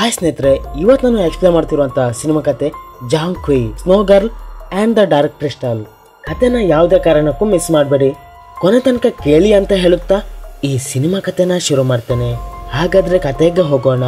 hi ಸ್ನೇಹಿತರೆ ಇವತ್ತು ನಾನು ಎಕ್ಸ್ಪ್ಲೇನ್ ಮಾಡ್ತಿರುವಂಥ ಸಿನಿಮಾ ಕತೆ Zhang Kui Snow Girl and the Dark Crystal ಕತೆನ ಯಾವುದೇ ಕಾರಣಕ್ಕೂ ಮಿಸ್ ಮಾಡಬೇಡಿ ಕೊನೆ ತನಕ ಕೇಳಿ ಅಂತ ಹೇಳುತ್ತಾ ಈ ಸಿನಿಮಾ ಕತೆನ ಶುರು ಮಾಡ್ತೇನೆ ಹಾಗಾದ್ರೆ ಕತೆಗೆ ಹೋಗೋಣ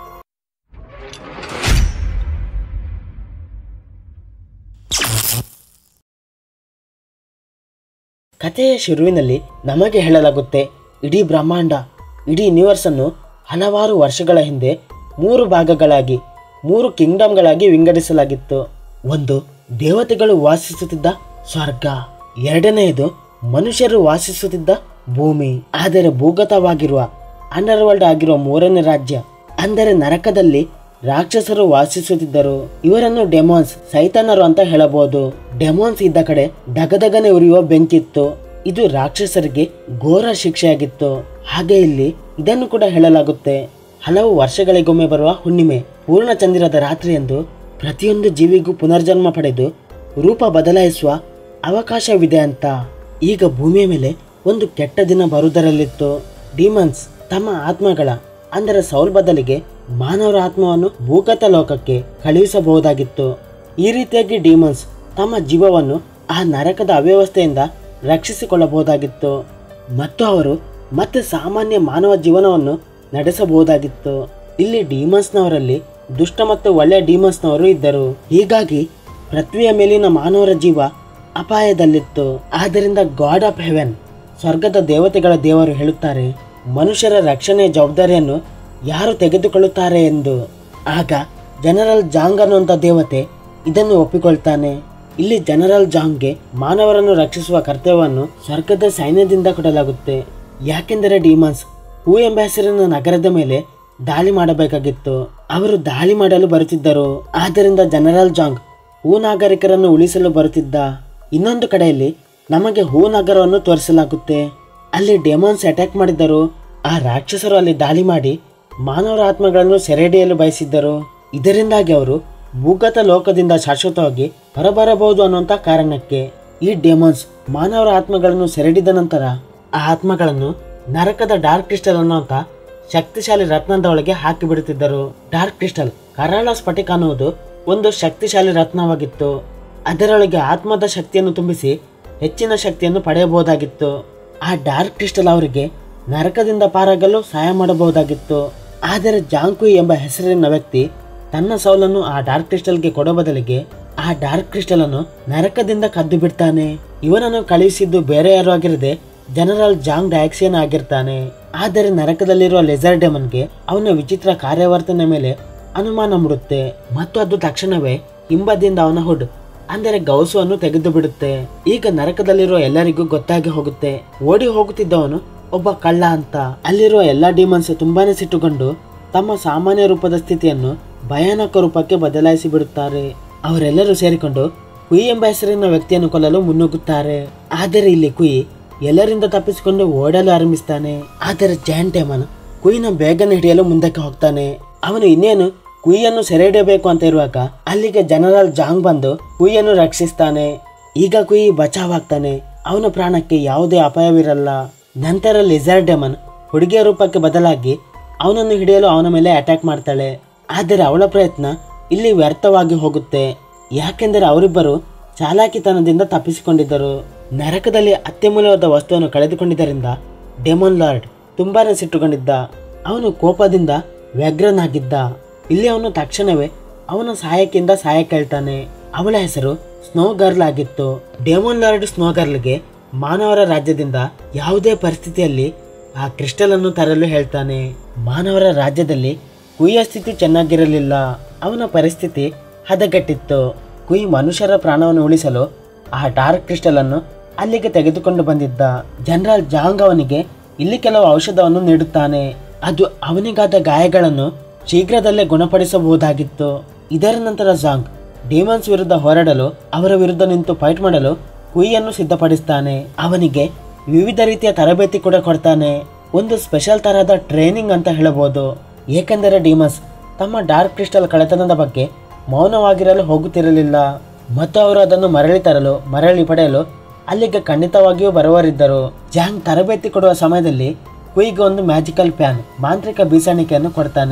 ಕಥೆಯ ಶುರುವಿನಲ್ಲಿ ನಮಗೆ ಹೇಳಲಾಗುತ್ತೆ ಇಡೀ ಬ್ರಹ್ಮಾಂಡ ಇಡೀ ಯೂನಿವರ್ಸ್ ಅನ್ನು ಹಲವಾರು ವರ್ಷಗಳ ಹಿಂದೆ ಮೂರು ಭಾಗಗಳಾಗಿ ಮೂರು ಕಿಂಗ್ಡಮ್ಗಳಾಗಿ ವಿಂಗಡಿಸಲಾಗಿತ್ತು ಒಂದು ದೇವತೆಗಳು ವಾಸಿಸುತ್ತಿದ್ದ ಸ್ವರ್ಗ ಎರಡನೆಯದು ಮನುಷ್ಯರು ವಾಸಿಸುತ್ತಿದ್ದ ಭೂಮಿ ಆದರೆ ಭೂಗತವಾಗಿರುವ ಅಂಡರ್ ವರ್ಲ್ಡ್ ಆಗಿರುವ ಮೂರನೇ ರಾಜ್ಯ ಅಂದರೆ ನರಕದಲ್ಲಿ ರಾಕ್ಷಸರು ವಾಸಿಸುತ್ತಿದ್ದರು ಇವರನ್ನು ಡೆಮಾನ್ಸ್ ಸೈತಾನರು ಅಂತ ಹೇಳಬಹುದು ಡೆಮಾನ್ಸ್ ಇದ್ದ ಕಡೆ ದಗದಗನೆ ಉರಿಯುವ ಬೆಂಕಿತ್ತು ಇದು ರಾಕ್ಷಸರಿಗೆ ಘೋರ ಶಿಕ್ಷೆಯಾಗಿತ್ತು ಹಾಗೆ ಇಲ್ಲಿ ಇದನ್ನು ಕೂಡ ಹೇಳಲಾಗುತ್ತೆ ಹಲವು ವರ್ಷಗಳಿಗೊಮ್ಮೆ ಬರುವ ಹುಣ್ಣಿಮೆ ಪೂರ್ಣ ಚಂದಿರದ ರಾತ್ರಿಯಂದು ಪ್ರತಿಯೊಂದು ಜೀವಿಗೂ ಪುನರ್ಜನ್ಮ ಪಡೆದು ರೂಪ ಬದಲಾಯಿಸುವ ಅವಕಾಶವಿದೆ ಅಂತ ಈಗ ಭೂಮಿಯ ಮೇಲೆ ಒಂದು ಕೆಟ್ಟ ದಿನ ಬರುವುದರಲ್ಲಿತ್ತು ಡಿಮನ್ಸ್ ತಮ್ಮ ಆತ್ಮಗಳ ಅಂದರೆ ಸೌಲ್ ಬದಲಿಗೆ ಮಾನವರ ಆತ್ಮವನ್ನು ಭೂಗತ ಲೋಕಕ್ಕೆ ಕಳುಹಿಸಬಹುದಾಗಿತ್ತು ಈ ರೀತಿಯಾಗಿ ಡಿಮನ್ಸ್ ತಮ್ಮ ಜೀವವನ್ನು ಆ ನರಕದ ಅವ್ಯವಸ್ಥೆಯಿಂದ ರಕ್ಷಿಸಿಕೊಳ್ಳಬಹುದಾಗಿತ್ತು ಮತ್ತು ಅವರು ಮತ್ತೆ ಸಾಮಾನ್ಯ ಮಾನವ ಜೀವನವನ್ನು ನಡೆಸಬಹುದಾಗಿತ್ತು ಇಲ್ಲಿ ಡಿಮನ್ಸ್ನವರಲ್ಲಿ ದುಷ್ಟ ಮತ್ತು ಒಳ್ಳೆಯ ಡಿಮನ್ಸ್ನವರು ಇದ್ದರು ಹೀಗಾಗಿ ಪೃಥ್ವಿಯ ಮೇಲಿನ ಮಾನವರ ಜೀವ ಅಪಾಯದಲ್ಲಿತ್ತು ಆದ್ದರಿಂದ ಗಾಡ್ ಆಫ್ ಹೆವೆನ್ ಸ್ವರ್ಗದ ದೇವತೆಗಳ ದೇವರು ಹೇಳುತ್ತಾರೆ ಮನುಷ್ಯರ ರಕ್ಷಣೆಯ ಜವಾಬ್ದಾರಿಯನ್ನು ಯಾರು ತೆಗೆದುಕೊಳ್ಳುತ್ತಾರೆ ಎಂದು ಆಗ ಜನರಲ್ ಜಾಂಗ್ ಅನ್ನುವಂಥ ದೇವತೆ ಇದನ್ನು ಒಪ್ಪಿಕೊಳ್ತಾನೆ ಇಲ್ಲಿ ಜನರಲ್ ಜಾಂಗ್ಗೆ ಮಾನವರನ್ನು ರಕ್ಷಿಸುವ ಕರ್ತವ್ಯವನ್ನು ಸ್ವರ್ಗದ ಸೈನ್ಯದಿಂದ ಕೊಡಲಾಗುತ್ತೆ ಯಾಕೆಂದರೆ ಡಿಮನ್ಸ್ ಹೂ ಎಂಬ ಹೆಸರಿನ ನಗರದ ಮೇಲೆ ದಾಳಿ ಮಾಡಬೇಕಾಗಿತ್ತು ಅವರು ದಾಳಿ ಮಾಡಲು ಬರುತ್ತಿದ್ದರು ಆದ್ದರಿಂದ ಜನರಲ್ ಜಾಂಗ್ ಹೂ ನಾಗರಿಕರನ್ನು ಉಳಿಸಲು ಬರುತ್ತಿದ್ದ ಇನ್ನೊಂದು ಕಡೆಯಲ್ಲಿ ನಮಗೆ ಹೂ ನಗರವನ್ನು ತೋರಿಸಲಾಗುತ್ತೆ ಅಲ್ಲಿ ಡೆಮಾನ್ಸ್ ಅಟ್ಯಾಕ್ ಮಾಡಿದ್ದರು ಆ ರಾಕ್ಷಸರು ಅಲ್ಲಿ ದಾಳಿ ಮಾಡಿ ಮಾನವರ ಆತ್ಮಗಳನ್ನು ಸೆರೆಹಿಡಿಯಲು ಬಯಸಿದ್ದರು ಇದರಿಂದಾಗಿ ಅವರು ಭೂಗತ ಲೋಕದಿಂದ ಶಾಶ್ವತವಾಗಿ ಹೊರಬರಬಹುದು ಅನ್ನುವಂಥ ಕಾರಣಕ್ಕೆ ಈ ಡೆಮಾನ್ಸ್ ಮಾನವರ ಆತ್ಮಗಳನ್ನು ಸೆರೆಹಿಡಿದ ನಂತರ ಆ ಆತ್ಮಗಳನ್ನು ನರಕದ ಡಾರ್ಕ್ ಕ್ರಿಸ್ಟಲ್ ಅನ್ನುವಂಥ ಶಕ್ತಿಶಾಲಿ ರತ್ನದ ಒಳಗೆ ಹಾಕಿಬಿಡುತ್ತಿದ್ದರು ಡಾರ್ಕ್ ಕ್ರಿಸ್ಟಲ್ ಕರಾಳ ಸ್ಫಟಿಕ ಅನ್ನುವುದು ಒಂದು ಶಕ್ತಿಶಾಲಿ ರತ್ನವಾಗಿತ್ತು ಅದರೊಳಗೆ ಆತ್ಮದ ಶಕ್ತಿಯನ್ನು ತುಂಬಿಸಿ ಹೆಚ್ಚಿನ ಶಕ್ತಿಯನ್ನು ಪಡೆಯಬಹುದಾಗಿತ್ತು ಆ ಡಾರ್ಕ್ ಕ್ರಿಸ್ಟಲ್ ಅವರಿಗೆ ನರಕದಿಂದ ಪಾರಾಗಲು ಸಹಾಯ ಮಾಡಬಹುದಾಗಿತ್ತು ಆದರೆ ಜಾಂಕುಯಿ ಎಂಬ ಹೆಸರಿನ ವ್ಯಕ್ತಿ ತನ್ನ ಸೌಲನ್ನು ಆ ಡಾರ್ಕ್ ಕ್ರಿಸ್ಟಲ್ಗೆ ಕೊಡೋ ಬದಲಿಗೆ ಆ ಡಾರ್ಕ್ ಕ್ರಿಸ್ಟಲ್ ಅನ್ನು ನರಕದಿಂದ ಕದ್ದು ಬಿಡ್ತಾನೆ ಇವನನ್ನು ಕಳುಹಿಸಿದ್ದು ಬೇರೆ ಯಾರು ಆಗಿರದೆ ಜನರಲ್ ಜಾಂಗ್ ಡಯಾಕ್ಸಿಯನ್ ಆಗಿರ್ತಾನೆ ಆದರೆ ನರಕದಲ್ಲಿರುವ ಲೆಸರ್ ಡೆಮನ್ಗೆ ಅವನ ವಿಚಿತ್ರ ಕಾರ್ಯವರ್ತನೆ ಮೇಲೆ ಅನುಮಾನ ಮೂಡುತ್ತೆ ಮತ್ತು ಅದು ತಕ್ಷಣವೇ ಹಿಂಬದಿಯಿಂದ ಅವನ ಹುಡ್ ಅಂದರೆ ಗೌಸವನ್ನು ತೆಗೆದು ಬಿಡುತ್ತೆ ಈಗ ನರಕದಲ್ಲಿರುವ ಎಲ್ಲರಿಗೂ ಗೊತ್ತಾಗಿ ಹೋಗುತ್ತೆ ಓಡಿ ಹೋಗುತ್ತಿದ್ದವನು ಒಬ್ಬ ಕಳ್ಳ ಅಂತ ಅಲ್ಲಿರುವ ಎಲ್ಲಾ ಡಿಮನ್ಸ್ ತುಂಬಾನೇ ಸಿಟ್ಟುಕೊಂಡು ತಮ್ಮ ಸಾಮಾನ್ಯ ರೂಪದ ಸ್ಥಿತಿಯನ್ನು ಭಯಾನಕ ರೂಪಕ್ಕೆ ಬದಲಾಯಿಸಿ ಬಿಡುತ್ತಾರೆ ಅವರೆಲ್ಲರೂ ಸೇರಿಕೊಂಡು ಕುಯಿ ಎಂಬ ಹೆಸರಿನ ವ್ಯಕ್ತಿಯನ್ನು ಕೊಲ್ಲಲು ಮುನ್ನುಗ್ಗುತ್ತಾರೆ ಆದರೆ ಇಲ್ಲಿ ಕುಯಿ ಎಲ್ಲರಿಂದ ತಪ್ಪಿಸಿಕೊಂಡು ಓಡಲು ಆರಂಭಿಸ್ತಾನೆ ಆದರೆ ಜಾನ್ ಟೇಮನ್ ಕುಯಿನ ಬೇಗನೆ ಹಿಡಿಯಲು ಮುಂದಕ್ಕೆ ಹೋಗ್ತಾನೆ ಅವನು ಇನ್ನೇನು ಕುಯಿಯನ್ನು ಸೆರೆ ಹಿಡಿಯಬೇಕು ಅಂತ ಇರುವಾಗ ಅಲ್ಲಿಗೆ ಜನರಲ್ ಜಾಂಗ್ ಬಂದು ಕುಯಿಯನ್ನು ರಕ್ಷಿಸ್ತಾನೆ ಈಗ ಕುಯಿ ಬಚಾವಾಗ್ತಾನೆ ಅವನ ಪ್ರಾಣಕ್ಕೆ ಯಾವುದೇ ಅಪಾಯವಿರಲ್ಲ ನಂತರ ಲಿಸರ್ ಡೆಮನ್ ಹುಡುಗಿಯ ರೂಪಕ್ಕೆ ಬದಲಾಗಿ ಅವನನ್ನು ಹಿಡಿಯಲು ಅವನ ಮೇಲೆ ಅಟ್ಯಾಕ್ ಮಾಡ್ತಾಳೆ ಆದರೆ ಅವಳ ಪ್ರಯತ್ನ ಇಲ್ಲಿ ವ್ಯರ್ಥವಾಗಿ ಹೋಗುತ್ತೆ ಯಾಕೆಂದರೆ ಅವರಿಬ್ಬರು ಚಾಲಾಕಿತನದಿಂದ ತಪ್ಪಿಸಿಕೊಂಡಿದ್ದರು ನರಕದಲ್ಲಿ ಅತ್ಯಮೂಲ್ಯವಾದ ವಸ್ತುವನ್ನು ಕಳೆದುಕೊಂಡಿದ್ದರಿಂದ ಡೆಮನ್ ಲಾರ್ಡ್ ತುಂಬಾನೇ ಸಿಟ್ಟುಕೊಂಡಿದ್ದ ಅವನು ಕೋಪದಿಂದ ವ್ಯಗ್ರನಾಗಿದ್ದ ಇಲ್ಲಿ ಅವನು ತಕ್ಷಣವೇ ಅವನ ಸಹಾಯಕ್ಕಿಂದ ಸಹಾಯ ಕೇಳ್ತಾನೆ ಅವಳ ಹೆಸರು ಸ್ನೋ ಗರ್ಲ್ ಆಗಿತ್ತು ಡೆಮನ್ ಲಾರ್ಡ್ ಸ್ನೋ ಗರ್ಲ್ಗೆ ಮಾನವರ ರಾಜ್ಯದಿಂದ ಯಾವುದೇ ಪರಿಸ್ಥಿತಿಯಲ್ಲಿ ಆ ಕ್ರಿಸ್ಟಲ್ ಅನ್ನು ತರಲು ಹೇಳ್ತಾನೆ ಮಾನವರ ರಾಜ್ಯದಲ್ಲಿ ಕುಯ್ಯ ಸ್ಥಿತಿ ಚೆನ್ನಾಗಿರಲಿಲ್ಲ ಅವನ ಪರಿಸ್ಥಿತಿ ಹದಗೆಟ್ಟಿತ್ತು ಕುಯ್ ಮನುಷ್ಯರ ಪ್ರಾಣವನ್ನು ಉಳಿಸಲು ಆ ಡಾರ್ಕ್ ಕ್ರಿಸ್ಟಲ್ ಅನ್ನು ಅಲ್ಲಿಗೆ ತೆಗೆದುಕೊಂಡು ಬಂದಿದ್ದ ಜನರಲ್ ಜಾಂಗ್ ಅವನಿಗೆ ಇಲ್ಲಿ ಕೆಲವು ಔಷಧವನ್ನು ನೀಡುತ್ತಾನೆ ಅದು ಅವನಿಗಾದ ಗಾಯಗಳನ್ನು ಶೀಘ್ರದಲ್ಲೇ ಗುಣಪಡಿಸಬಹುದಾಗಿತ್ತು ಇದರ ನಂತರ ಜಾಂಗ್ ಡಿಮನ್ಸ್ ವಿರುದ್ಧ ಹೋರಾಡಲು ಅವರ ವಿರುದ್ಧ ನಿಂತು ಫೈಟ್ ಮಾಡಲು ಕುಯ್ಯನ್ನು ಸಿದ್ಧಪಡಿಸ್ತಾನೆ ಅವನಿಗೆ ವಿವಿಧ ರೀತಿಯ ತರಬೇತಿ ಕೂಡ ಕೊಡ್ತಾನೆ ಒಂದು ಸ್ಪೆಷಲ್ ತರಹದ ಟ್ರೈನಿಂಗ್ ಅಂತ ಹೇಳಬಹುದು ಏಕೆಂದರೆ ಡಿಮನ್ಸ್ ತಮ್ಮ ಡಾರ್ಕ್ ಕ್ರಿಸ್ಟಲ್ ಕಳೆತನದ ಬಗ್ಗೆ ಮೌನವಾಗಿರಲು ಹೋಗುತ್ತಿರಲಿಲ್ಲ ಮತ್ತು ಅವರು ಅದನ್ನು ಮರಳಿ ತರಲು ಮರಳಿ ಪಡೆಯಲು ಅಲ್ಲಿಗೆ ಖಂಡಿತವಾಗಿಯೂ ಬರುವರಿದ್ದರು ಜಾಂಗ್ ತರಬೇತಿ ಕೊಡುವ ಸಮಯದಲ್ಲಿ ಕುಯ್ಗೆ ಒಂದು ಮ್ಯಾಜಿಕಲ್ ಪ್ಯಾನ್ ಮಾಂತ್ರಿಕ ಬೀಸಾಣಿಕೆಯನ್ನು ಕೊಡ್ತಾನೆ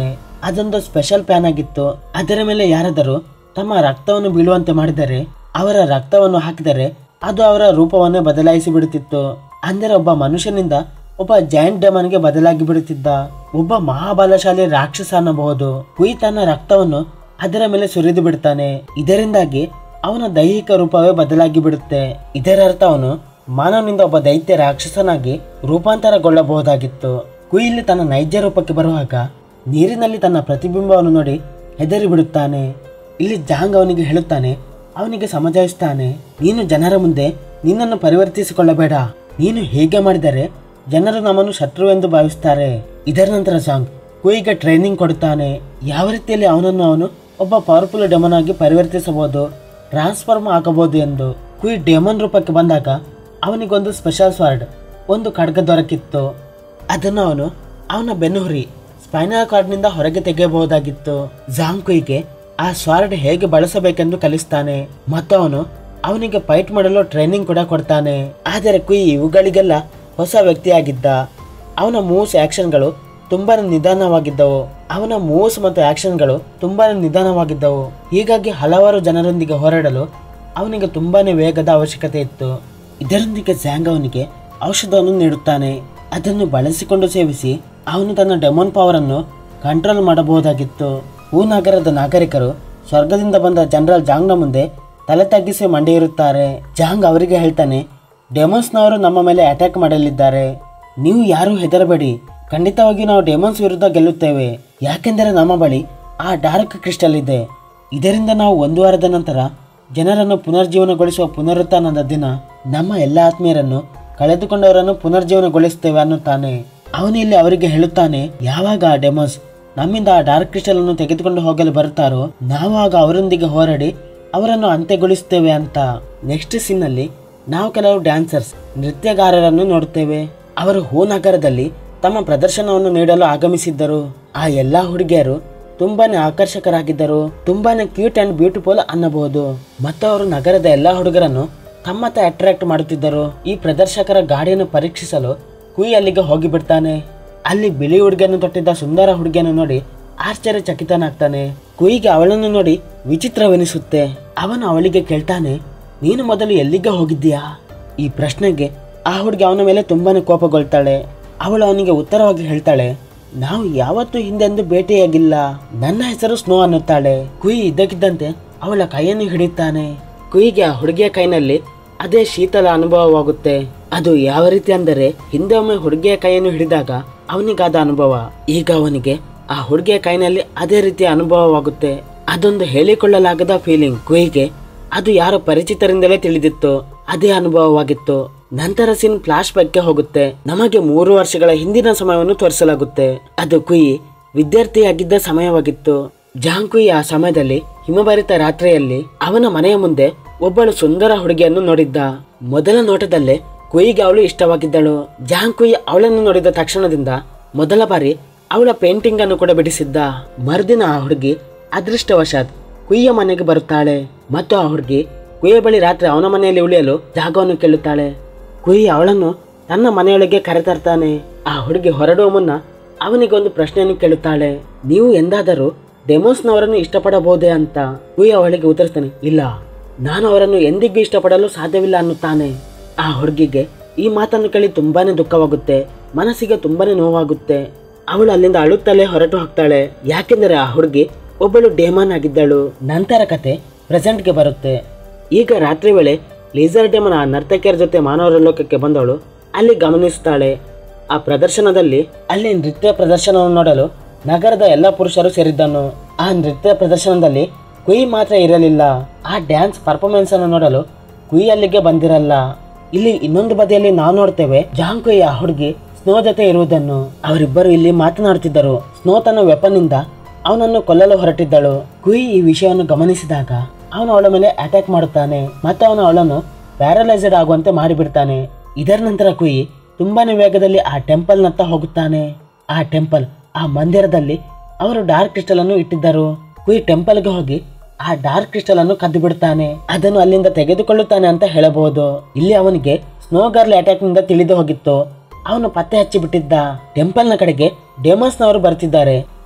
ಅದೊಂದು ಸ್ಪೆಷಲ್ ಪ್ಯಾನ್ ಆಗಿತ್ತು ಅದರ ಮೇಲೆ ಯಾರಾದರೂ ತಮ್ಮ ರಕ್ತವನ್ನು ಬೀಳುವಂತೆ ಮಾಡಿದರೆ ಅವರ ರಕ್ತವನ್ನು ಹಾಕಿದರೆ ಅದು ಅವರ ರೂಪವನ್ನೇ ಬದಲಾಯಿಸಿ ಬಿಡುತ್ತಿತ್ತು ಅಂದರೆ ಒಬ್ಬ ಮನುಷ್ಯನಿಂದ ಒಬ್ಬ ಜಾಯಿಂಟ್ ಡೆಮನ್ಗೆ ಬದಲಾಗಿ ಬಿಡುತ್ತಿದ್ದ ಒಬ್ಬ ಮಹಾಬಲಶಾಲಿ ರಾಕ್ಷಸ ಅನ್ನಬಹುದು ಕುಯ್ ತನ್ನ ರಕ್ತವನ್ನು ಅದರ ಮೇಲೆ ಸುರಿದು ಬಿಡ್ತಾನೆ ಇದರಿಂದಾಗಿ ಅವನ ದೈಹಿಕ ರೂಪವೇ ಬದಲಾಗಿ ಬಿಡುತ್ತೆ ಇದರ ಅರ್ಥ ಅವನು ಮಾನವನಿಂದ ಒಬ್ಬ ದೈತ್ಯ ರಾಕ್ಷಸನಾಗಿ ರೂಪಾಂತರಗೊಳ್ಳಬಹುದಾಗಿತ್ತು ಕುಯಿಲಿ ತನ್ನ ನೈಜ ರೂಪಕ್ಕೆ ಬರುವಾಗ ನೀರಿನಲ್ಲಿ ತನ್ನ ಪ್ರತಿಬಿಂಬವನ್ನು ನೋಡಿ ಹೆದರಿ ಬಿಡುತ್ತಾನೆ ಇಲ್ಲಿ ಜಾಂಗ್ ಅವನಿಗೆ ಹೇಳುತ್ತಾನೆ ಅವನಿಗೆ ಸಮಜಾಯಿಸ್ತಾನೆ ನೀನು ಜನರ ಮುಂದೆ ನಿನ್ನನ್ನು ಪರಿವರ್ತಿಸಿಕೊಳ್ಳಬೇಡ ನೀನು ಹೀಗೆ ಮಾಡಿದರೆ ಜನರು ನಮ್ಮನ್ನು ಶತ್ರು ಎಂದು ಭಾವಿಸ್ತಾರೆ ಇದರ ನಂತರ ಜಾಂಗ್ ಕುಯಿಗೆ ಟ್ರೈನಿಂಗ್ ಕೊಡುತ್ತಾನೆ ಯಾವ ರೀತಿಯಲ್ಲಿ ಅವನನ್ನು ಅವನು ಒಬ್ಬ ಪವರ್ಫುಲ್ ಡೆಮನ್ ಆಗಿ ಪರಿವರ್ತಿಸಬಹುದು ಟ್ರಾನ್ಸ್ಫಾರ್ಮ್ ಆಗಬಹುದು ಎಂದು ಕುಯ್ ಡೆಮನ್ ರೂಪಕ್ಕೆ ಬಂದಾಗ ಅವನಿಗೊಂದು ಸ್ಪೆಷಲ್ ಸ್ವಾರ್ಡ್ ಒಂದು ಖಡ್ಗ ದೊರಕಿತ್ತು ಅದನ್ನು ಅವನು ಅವನ ಬೆನ್ನುಹುರಿ ಸ್ಪೈನಲ್ ಕಾರ್ಡ್ನಿಂದ ಹೊರಗೆ ತೆಗೆಯಬಹುದಾಗಿತ್ತು ಜಾಂಕುಯಿಗೆ ಆ ಸ್ವಾರ್ಡ್ ಹೇಗೆ ಬಳಸಬೇಕೆಂದು ಕಲಿಸ್ತಾನೆ ಮತ್ತು ಅವನು ಅವನಿಗೆ ಫೈಟ್ ಮಾಡಲು ಟ್ರೈನಿಂಗ್ ಕೂಡ ಕೊಡ್ತಾನೆ ಆದರೆ ಕುಯ್ ಇವುಗಳಿಗೆಲ್ಲ ಹೊಸ ವ್ಯಕ್ತಿಯಾಗಿದ್ದ ಅವನ ಮೂವ್ಸ್ ಆಕ್ಷನ್ಗಳು ತುಂಬಾ ನಿಧಾನವಾಗಿದ್ದವು ಅವನ ಮೂವ್ಸ್ ಮತ್ತು ಆಕ್ಷನ್ಗಳು ತುಂಬಾ ನಿಧಾನವಾಗಿದ್ದವು ಹೀಗಾಗಿ ಹಲವಾರು ಜನರೊಂದಿಗೆ ಹೋರಾಡಲು ಅವನಿಗೆ ತುಂಬಾನೇ ವೇಗದ ಅವಶ್ಯಕತೆ ಇತ್ತು ಇದರೊಂದಿಗೆ ಜ್ಯಾಂಗ್ ಅವನಿಗೆ ಔಷಧವನ್ನು ನೀಡುತ್ತಾನೆ ಅದನ್ನು ಬಳಸಿಕೊಂಡು ಸೇವಿಸಿ ಅವನು ತನ್ನ ಡೆಮೋನ್ ಪವರ್ ಅನ್ನು ಕಂಟ್ರೋಲ್ ಮಾಡಬಹುದಾಗಿತ್ತು ಹೂ ನಗರದ ನಾಗರಿಕರು ಸ್ವರ್ಗದಿಂದ ಬಂದ ಜನರಲ್ ಜಾಂಗ್ನ ಮುಂದೆ ತಲೆ ತಗ್ಗಿಸಿ ಮಂಡಿಯಿರುತ್ತಾರೆ ಜಾಂಗ್ ಅವರಿಗೆ ಹೇಳ್ತಾನೆ ಡೆಮೋನ್ಸ್ನವರು ನಮ್ಮ ಮೇಲೆ ಅಟ್ಯಾಕ್ ಮಾಡಲಿದ್ದಾರೆ ನೀವು ಯಾರೂ ಹೆದರಬೇಡಿ ಖಂಡಿತವಾಗಿಯೂ ನಾವು ಡೆಮೋನ್ಸ್ ವಿರುದ್ಧ ಗೆಲ್ಲುತ್ತೇವೆ ಯಾಕೆಂದರೆ ನಮ್ಮ ಬಳಿ ಆ ಡಾರ್ಕ್ ಕ್ರಿಸ್ಟಲ್ ಇದೆ ಇದರಿಂದ ನಾವು ಒಂದು ವಾರದ ನಂತರ ಜನರನ್ನು ಪುನರ್ಜೀವನಗೊಳಿಸುವ ಪುನರುತ್ಥಾನದ ದಿನ ನಮ್ಮ ಎಲ್ಲ ಆತ್ಮೀಯರನ್ನು ಕಳೆದುಕೊಂಡವರನ್ನು ಪುನರ್ಜೀವನಗೊಳಿಸುತ್ತೇವೆ ಅನ್ನುತ್ತಾನೆ ಅವನು ಇಲ್ಲಿ ಅವರಿಗೆ ಹೇಳುತ್ತಾನೆ ಯಾವಾಗ ಆ ಡೆಮೋಸ್ ನಮ್ಮಿಂದ ಆ ಡಾರ್ಕ್ ಕ್ರಿಸ್ಟಲ್ ಅನ್ನು ತೆಗೆದುಕೊಂಡು ಹೋಗಲು ಬರುತ್ತಾರೋ ನಾವು ಆಗ ಅವರೊಂದಿಗೆ ಹೋರಾಡಿ ಅವರನ್ನು ಅಂತ್ಯಗೊಳಿಸುತ್ತೇವೆ ಅಂತ ನೆಕ್ಸ್ಟ್ ಸೀನ್ನಲ್ಲಿ ನಾವು ಕೆಲವು ಡ್ಯಾನ್ಸರ್ಸ್ ನೃತ್ಯಗಾರರನ್ನು ನೋಡುತ್ತೇವೆ ಅವರು ಹೂ ನಗರದಲ್ಲಿ ತಮ್ಮ ಪ್ರದರ್ಶನವನ್ನು ನೀಡಲು ಆಗಮಿಸಿದ್ದರು ಆ ಎಲ್ಲಾ ಹುಡುಗಿಯರು ತುಂಬಾನೇ ಆಕರ್ಷಕರಾಗಿದ್ದರು ತುಂಬಾನೇ ಕ್ಯೂಟ್ ಅಂಡ್ ಬ್ಯೂಟಿಫುಲ್ ಅನ್ನಬಹುದು ಮತ್ತು ಅವರು ನಗರದ ಎಲ್ಲಾ ಹುಡುಗರನ್ನು ತಮ್ಮತ್ತ ಅಟ್ರಾಕ್ಟ್ ಮಾಡುತ್ತಿದ್ದರು ಈ ಪ್ರದರ್ಶಕರ ಗಾಡಿಯನ್ನು ಪರೀಕ್ಷಿಸಲು ಕುಯ್ ಅಲ್ಲಿಗೆ ಹೋಗಿಬಿಡ್ತಾನೆ ಅಲ್ಲಿ ಬಿಳಿ ಹುಡುಗಿಯನ್ನು ತೊಟ್ಟಿದ್ದ ಸುಂದರ ಹುಡುಗಿಯನ್ನು ನೋಡಿ ಆಶ್ಚರ್ಯಚಕಿತನಾಗ್ತಾನೆ ಕುಯಿಗೆ ಅವಳನ್ನು ನೋಡಿ ವಿಚಿತ್ರವೆನಿಸುತ್ತೆ ಅವನು ಅವಳಿಗೆ ಕೇಳ್ತಾನೆ ನೀನು ಮೊದಲು ಎಲ್ಲಿಗೆ ಹೋಗಿದ್ದೀಯಾ ಈ ಪ್ರಶ್ನೆಗೆ ಆ ಹುಡುಗಿ ಅವನ ಮೇಲೆ ತುಂಬಾನೇ ಕೋಪಗೊಳ್ತಾಳೆ ಅವಳು ಅವನಿಗೆ ಉತ್ತರವಾಗಿ ಹೇಳ್ತಾಳೆ ನಾವು ಯಾವತ್ತೂ ಹಿಂದೆಂದು ಭೇಟಿಯಾಗಿಲ್ಲ ನನ್ನ ಹೆಸರು ಸ್ನೋ ಅನ್ನುತ್ತಾಳೆ ಕುಯಿ ಇದ್ದಕ್ಕಿದ್ದಂತೆ ಅವಳ ಕೈಯನ್ನು ಹಿಡಿತಾನೆ ಕುಯಿಗೆ ಆ ಹುಡುಗಿಯ ಕೈನಲ್ಲಿ ಅದೇ ಶೀತಲ ಅನುಭವವಾಗುತ್ತೆ ಅದು ಯಾವ ರೀತಿ ಅಂದರೆ ಹಿಂದೆ ಒಮ್ಮೆ ಹುಡುಗಿಯ ಕೈಯನ್ನು ಹಿಡಿದಾಗ ಅವನಿಗಾದ ಅನುಭವ ಈಗ ಅವನಿಗೆ ಆ ಹುಡುಗಿಯ ಕೈನಲ್ಲಿ ಅದೇ ರೀತಿಯ ಅನುಭವವಾಗುತ್ತೆ ಅದೊಂದು ಹೇಳಿಕೊಳ್ಳಲಾಗದ ಫೀಲಿಂಗ್ ಕುಯಿಗೆ ಅದು ಯಾರೋ ಪರಿಚಿತರಿಂದಲೇ ತಿಳಿದಿತ್ತು ಅದೇ ಅನುಭವವಾಗಿತ್ತು ನಂತರ ಸೀನ್ ಫ್ಲಾಶ್ ಬ್ಯಾಕ್ಗೆ ಹೋಗುತ್ತೆ ನಮಗೆ ಮೂರು ವರ್ಷಗಳ ಹಿಂದಿನ ಸಮಯವನ್ನು ತೋರಿಸಲಾಗುತ್ತೆ ಅದು ಕುಯಿ ವಿದ್ಯಾರ್ಥಿಯಾಗಿದ್ದ ಸಮಯವಾಗಿತ್ತು ಜಾಂಕುಯಿ ಆ ಸಮಯದಲ್ಲಿ ಹಿಮಭರಿತ ರಾತ್ರಿಯಲ್ಲಿ ಅವನ ಮನೆಯ ಮುಂದೆ ಒಬ್ಬಳು ಸುಂದರ ಹುಡುಗಿಯನ್ನು ನೋಡಿದ್ದ ಮೊದಲ ನೋಟದಲ್ಲೇ ಕುಯಿಗೆ ಅವಳು ಇಷ್ಟವಾಗಿದ್ದಳು ಜಾಂಕುಯಿ ಅವಳನ್ನು ನೋಡಿದ ತಕ್ಷಣದಿಂದ ಮೊದಲ ಬಾರಿ ಅವಳ ಪೇಂಟಿಂಗ್ ಅನ್ನು ಕೂಡ ಬಿಡಿಸಿದ್ದ ಮರುದಿನ ಆ ಹುಡುಗಿ ಅದೃಷ್ಟವಶಾತ್ ಕುಯ್ಯ ಮನೆಗೆ ಬರುತ್ತಾಳೆ ಮತ್ತು ಆ ಹುಡುಗಿ ಕುಯ್ಯ ಬಳಿ ರಾತ್ರಿ ಅವನ ಮನೆಯಲ್ಲಿ ಉಳಿಯಲು ಜಾಗವನ್ನು ಕೇಳುತ್ತಾಳೆ ಕುಯಿ ಅವಳನ್ನು ತನ್ನ ಮನೆಯೊಳಗೆ ಕರೆತರ್ತಾನೆ ಆ ಹುಡುಗಿ ಹೊರಡುವ ಮುನ್ನ ಅವನಿಗೊಂದು ಪ್ರಶ್ನೆಯನ್ನು ಕೇಳುತ್ತಾಳೆ ನೀವು ಎಂದಾದರೂ ಡೆಮೋಸ್ನವರನ್ನು ಇಷ್ಟಪಡಬಹುದೇ ಅಂತ ಕುಯಿ ಅವಳಿಗೆ ಉತ್ತರಿಸ್ತಾನೆ ಇಲ್ಲ ನಾನು ಅವರನ್ನು ಎಂದಿಗೂ ಇಷ್ಟಪಡಲು ಸಾಧ್ಯವಿಲ್ಲ ಅನ್ನುತ್ತಾನೆ ಆ ಹುಡುಗಿಗೆ ಈ ಮಾತನ್ನು ಕೇಳಿ ತುಂಬಾನೇ ದುಃಖವಾಗುತ್ತೆ ಮನಸ್ಸಿಗೆ ತುಂಬಾನೇ ನೋವಾಗುತ್ತೆ ಅವಳು ಅಲ್ಲಿಂದ ಅಳುತ್ತಲೇ ಹೊರಟು ಹೋಗ್ತಾಳೆ ಯಾಕೆಂದರೆ ಆ ಹುಡುಗಿ ಒಬ್ಬಳು ಡೇಮಾನ್ ಆಗಿದ್ದಳು ನಂತರ ಕತೆ ಪ್ರೆಸೆಂಟ್ಗೆ ಬರುತ್ತೆ ಈಗ ರಾತ್ರಿ ವೇಳೆ ಲೇಸರ್ ಡೆಮನ್ ಆ ನರ್ತಕಿಯರ ಜೊತೆ ಮಾನವರ ಲೋಕಕ್ಕೆ ಬಂದವಳು ಅಲ್ಲಿ ಗಮನಿಸುತ್ತಾಳೆ ಆ ಪ್ರದರ್ಶನದಲ್ಲಿ ಅಲ್ಲಿ ನೃತ್ಯ ಪ್ರದರ್ಶನವನ್ನು ನೋಡಲು ನಗರದ ಎಲ್ಲ ಪುರುಷರು ಸೇರಿದ್ದನು ಆ ನೃತ್ಯ ಪ್ರದರ್ಶನದಲ್ಲಿ ಕುಯಿ ಮಾತ್ರ ಇರಲಿಲ್ಲ ಆ ಡ್ಯಾನ್ಸ್ ಪರ್ಫಾರ್ಮೆನ್ಸ್ ಅನ್ನು ನೋಡಲು ಕುಯಿ ಅಲ್ಲಿಗೆ ಬಂದಿರಲ್ಲ ಇಲ್ಲಿ ಇನ್ನೊಂದು ಬದಿಯಲ್ಲಿ ನಾವು ನೋಡ್ತೇವೆ ಜಾಂಕುಯಿ ಆ ಹುಡುಗಿ ಸ್ನೋ ಜೊತೆ ಇರುವುದನ್ನು ಅವರಿಬ್ಬರು ಇಲ್ಲಿ ಮಾತನಾಡುತ್ತಿದ್ದರು ಸ್ನೋ ತನ್ನ ವೆಪನ್ ಇಂದ ಅವನನ್ನು ಕೊಲ್ಲಲು ಹೊರಟಿದ್ದಳು ಕುಯಿ ಈ ವಿಷಯವನ್ನು ಗಮನಿಸಿದಾಗ ಅವನು ಅವಳ ಮೇಲೆ ಅಟ್ಯಾಕ್ ಮಾಡುತ್ತಾನೆ ಮತ್ತು ಅವನು ಅವಳನ್ನು ಪ್ಯಾರಲೈಸ್ಡ್ ಆಗುವಂತೆ ಮಾಡಿಬಿಡ್ತಾನೆ ಇದರ ನಂತರ ಕುಯಿ ತುಂಬಾನೇ ವೇಗದಲ್ಲಿ ಆ ಟೆಂಪಲ್ನತ್ತ ಹೋಗುತ್ತಾನೆ ಆ ಟೆಂಪಲ್ ಆ ಮಂದಿರದಲ್ಲಿ ಅವರು ಡಾರ್ಕ್ ಕ್ರಿಸ್ಟಲ್ ಅನ್ನು ಇಟ್ಟಿದ್ದರು ಕುಯಿ ಟೆಂಪಲ್ಗೆ ಹೋಗಿ ಆ ಡಾರ್ಕ್ ಕ್ರಿಸ್ಟಲ್ ಅನ್ನು ಕದ್ದು ಬಿಡುತ್ತಾನೆ ಅದನ್ನು ಅಲ್ಲಿಂದ ತೆಗೆದುಕೊಳ್ಳುತ್ತಾನೆ ಅಂತ ಹೇಳಬಹುದು ಇಲ್ಲಿ ಅವನಿಗೆ ಸ್ನೋ ಗರ್ಲ್ ಅಟ್ಯಾಕ್ ನಿಂದ ತಿಳಿದು ಹೋಗಿತ್ತು ಅವನು ಪತ್ತೆ ಹಚ್ಚಿ ಬಿಟ್ಟಿದ್ದ ಟೆಂಪಲ್ನ ಕಡೆಗೆ ಡೆಮೋಸ್ನವರು ಬರ್ತಿದ್ದಾರೆ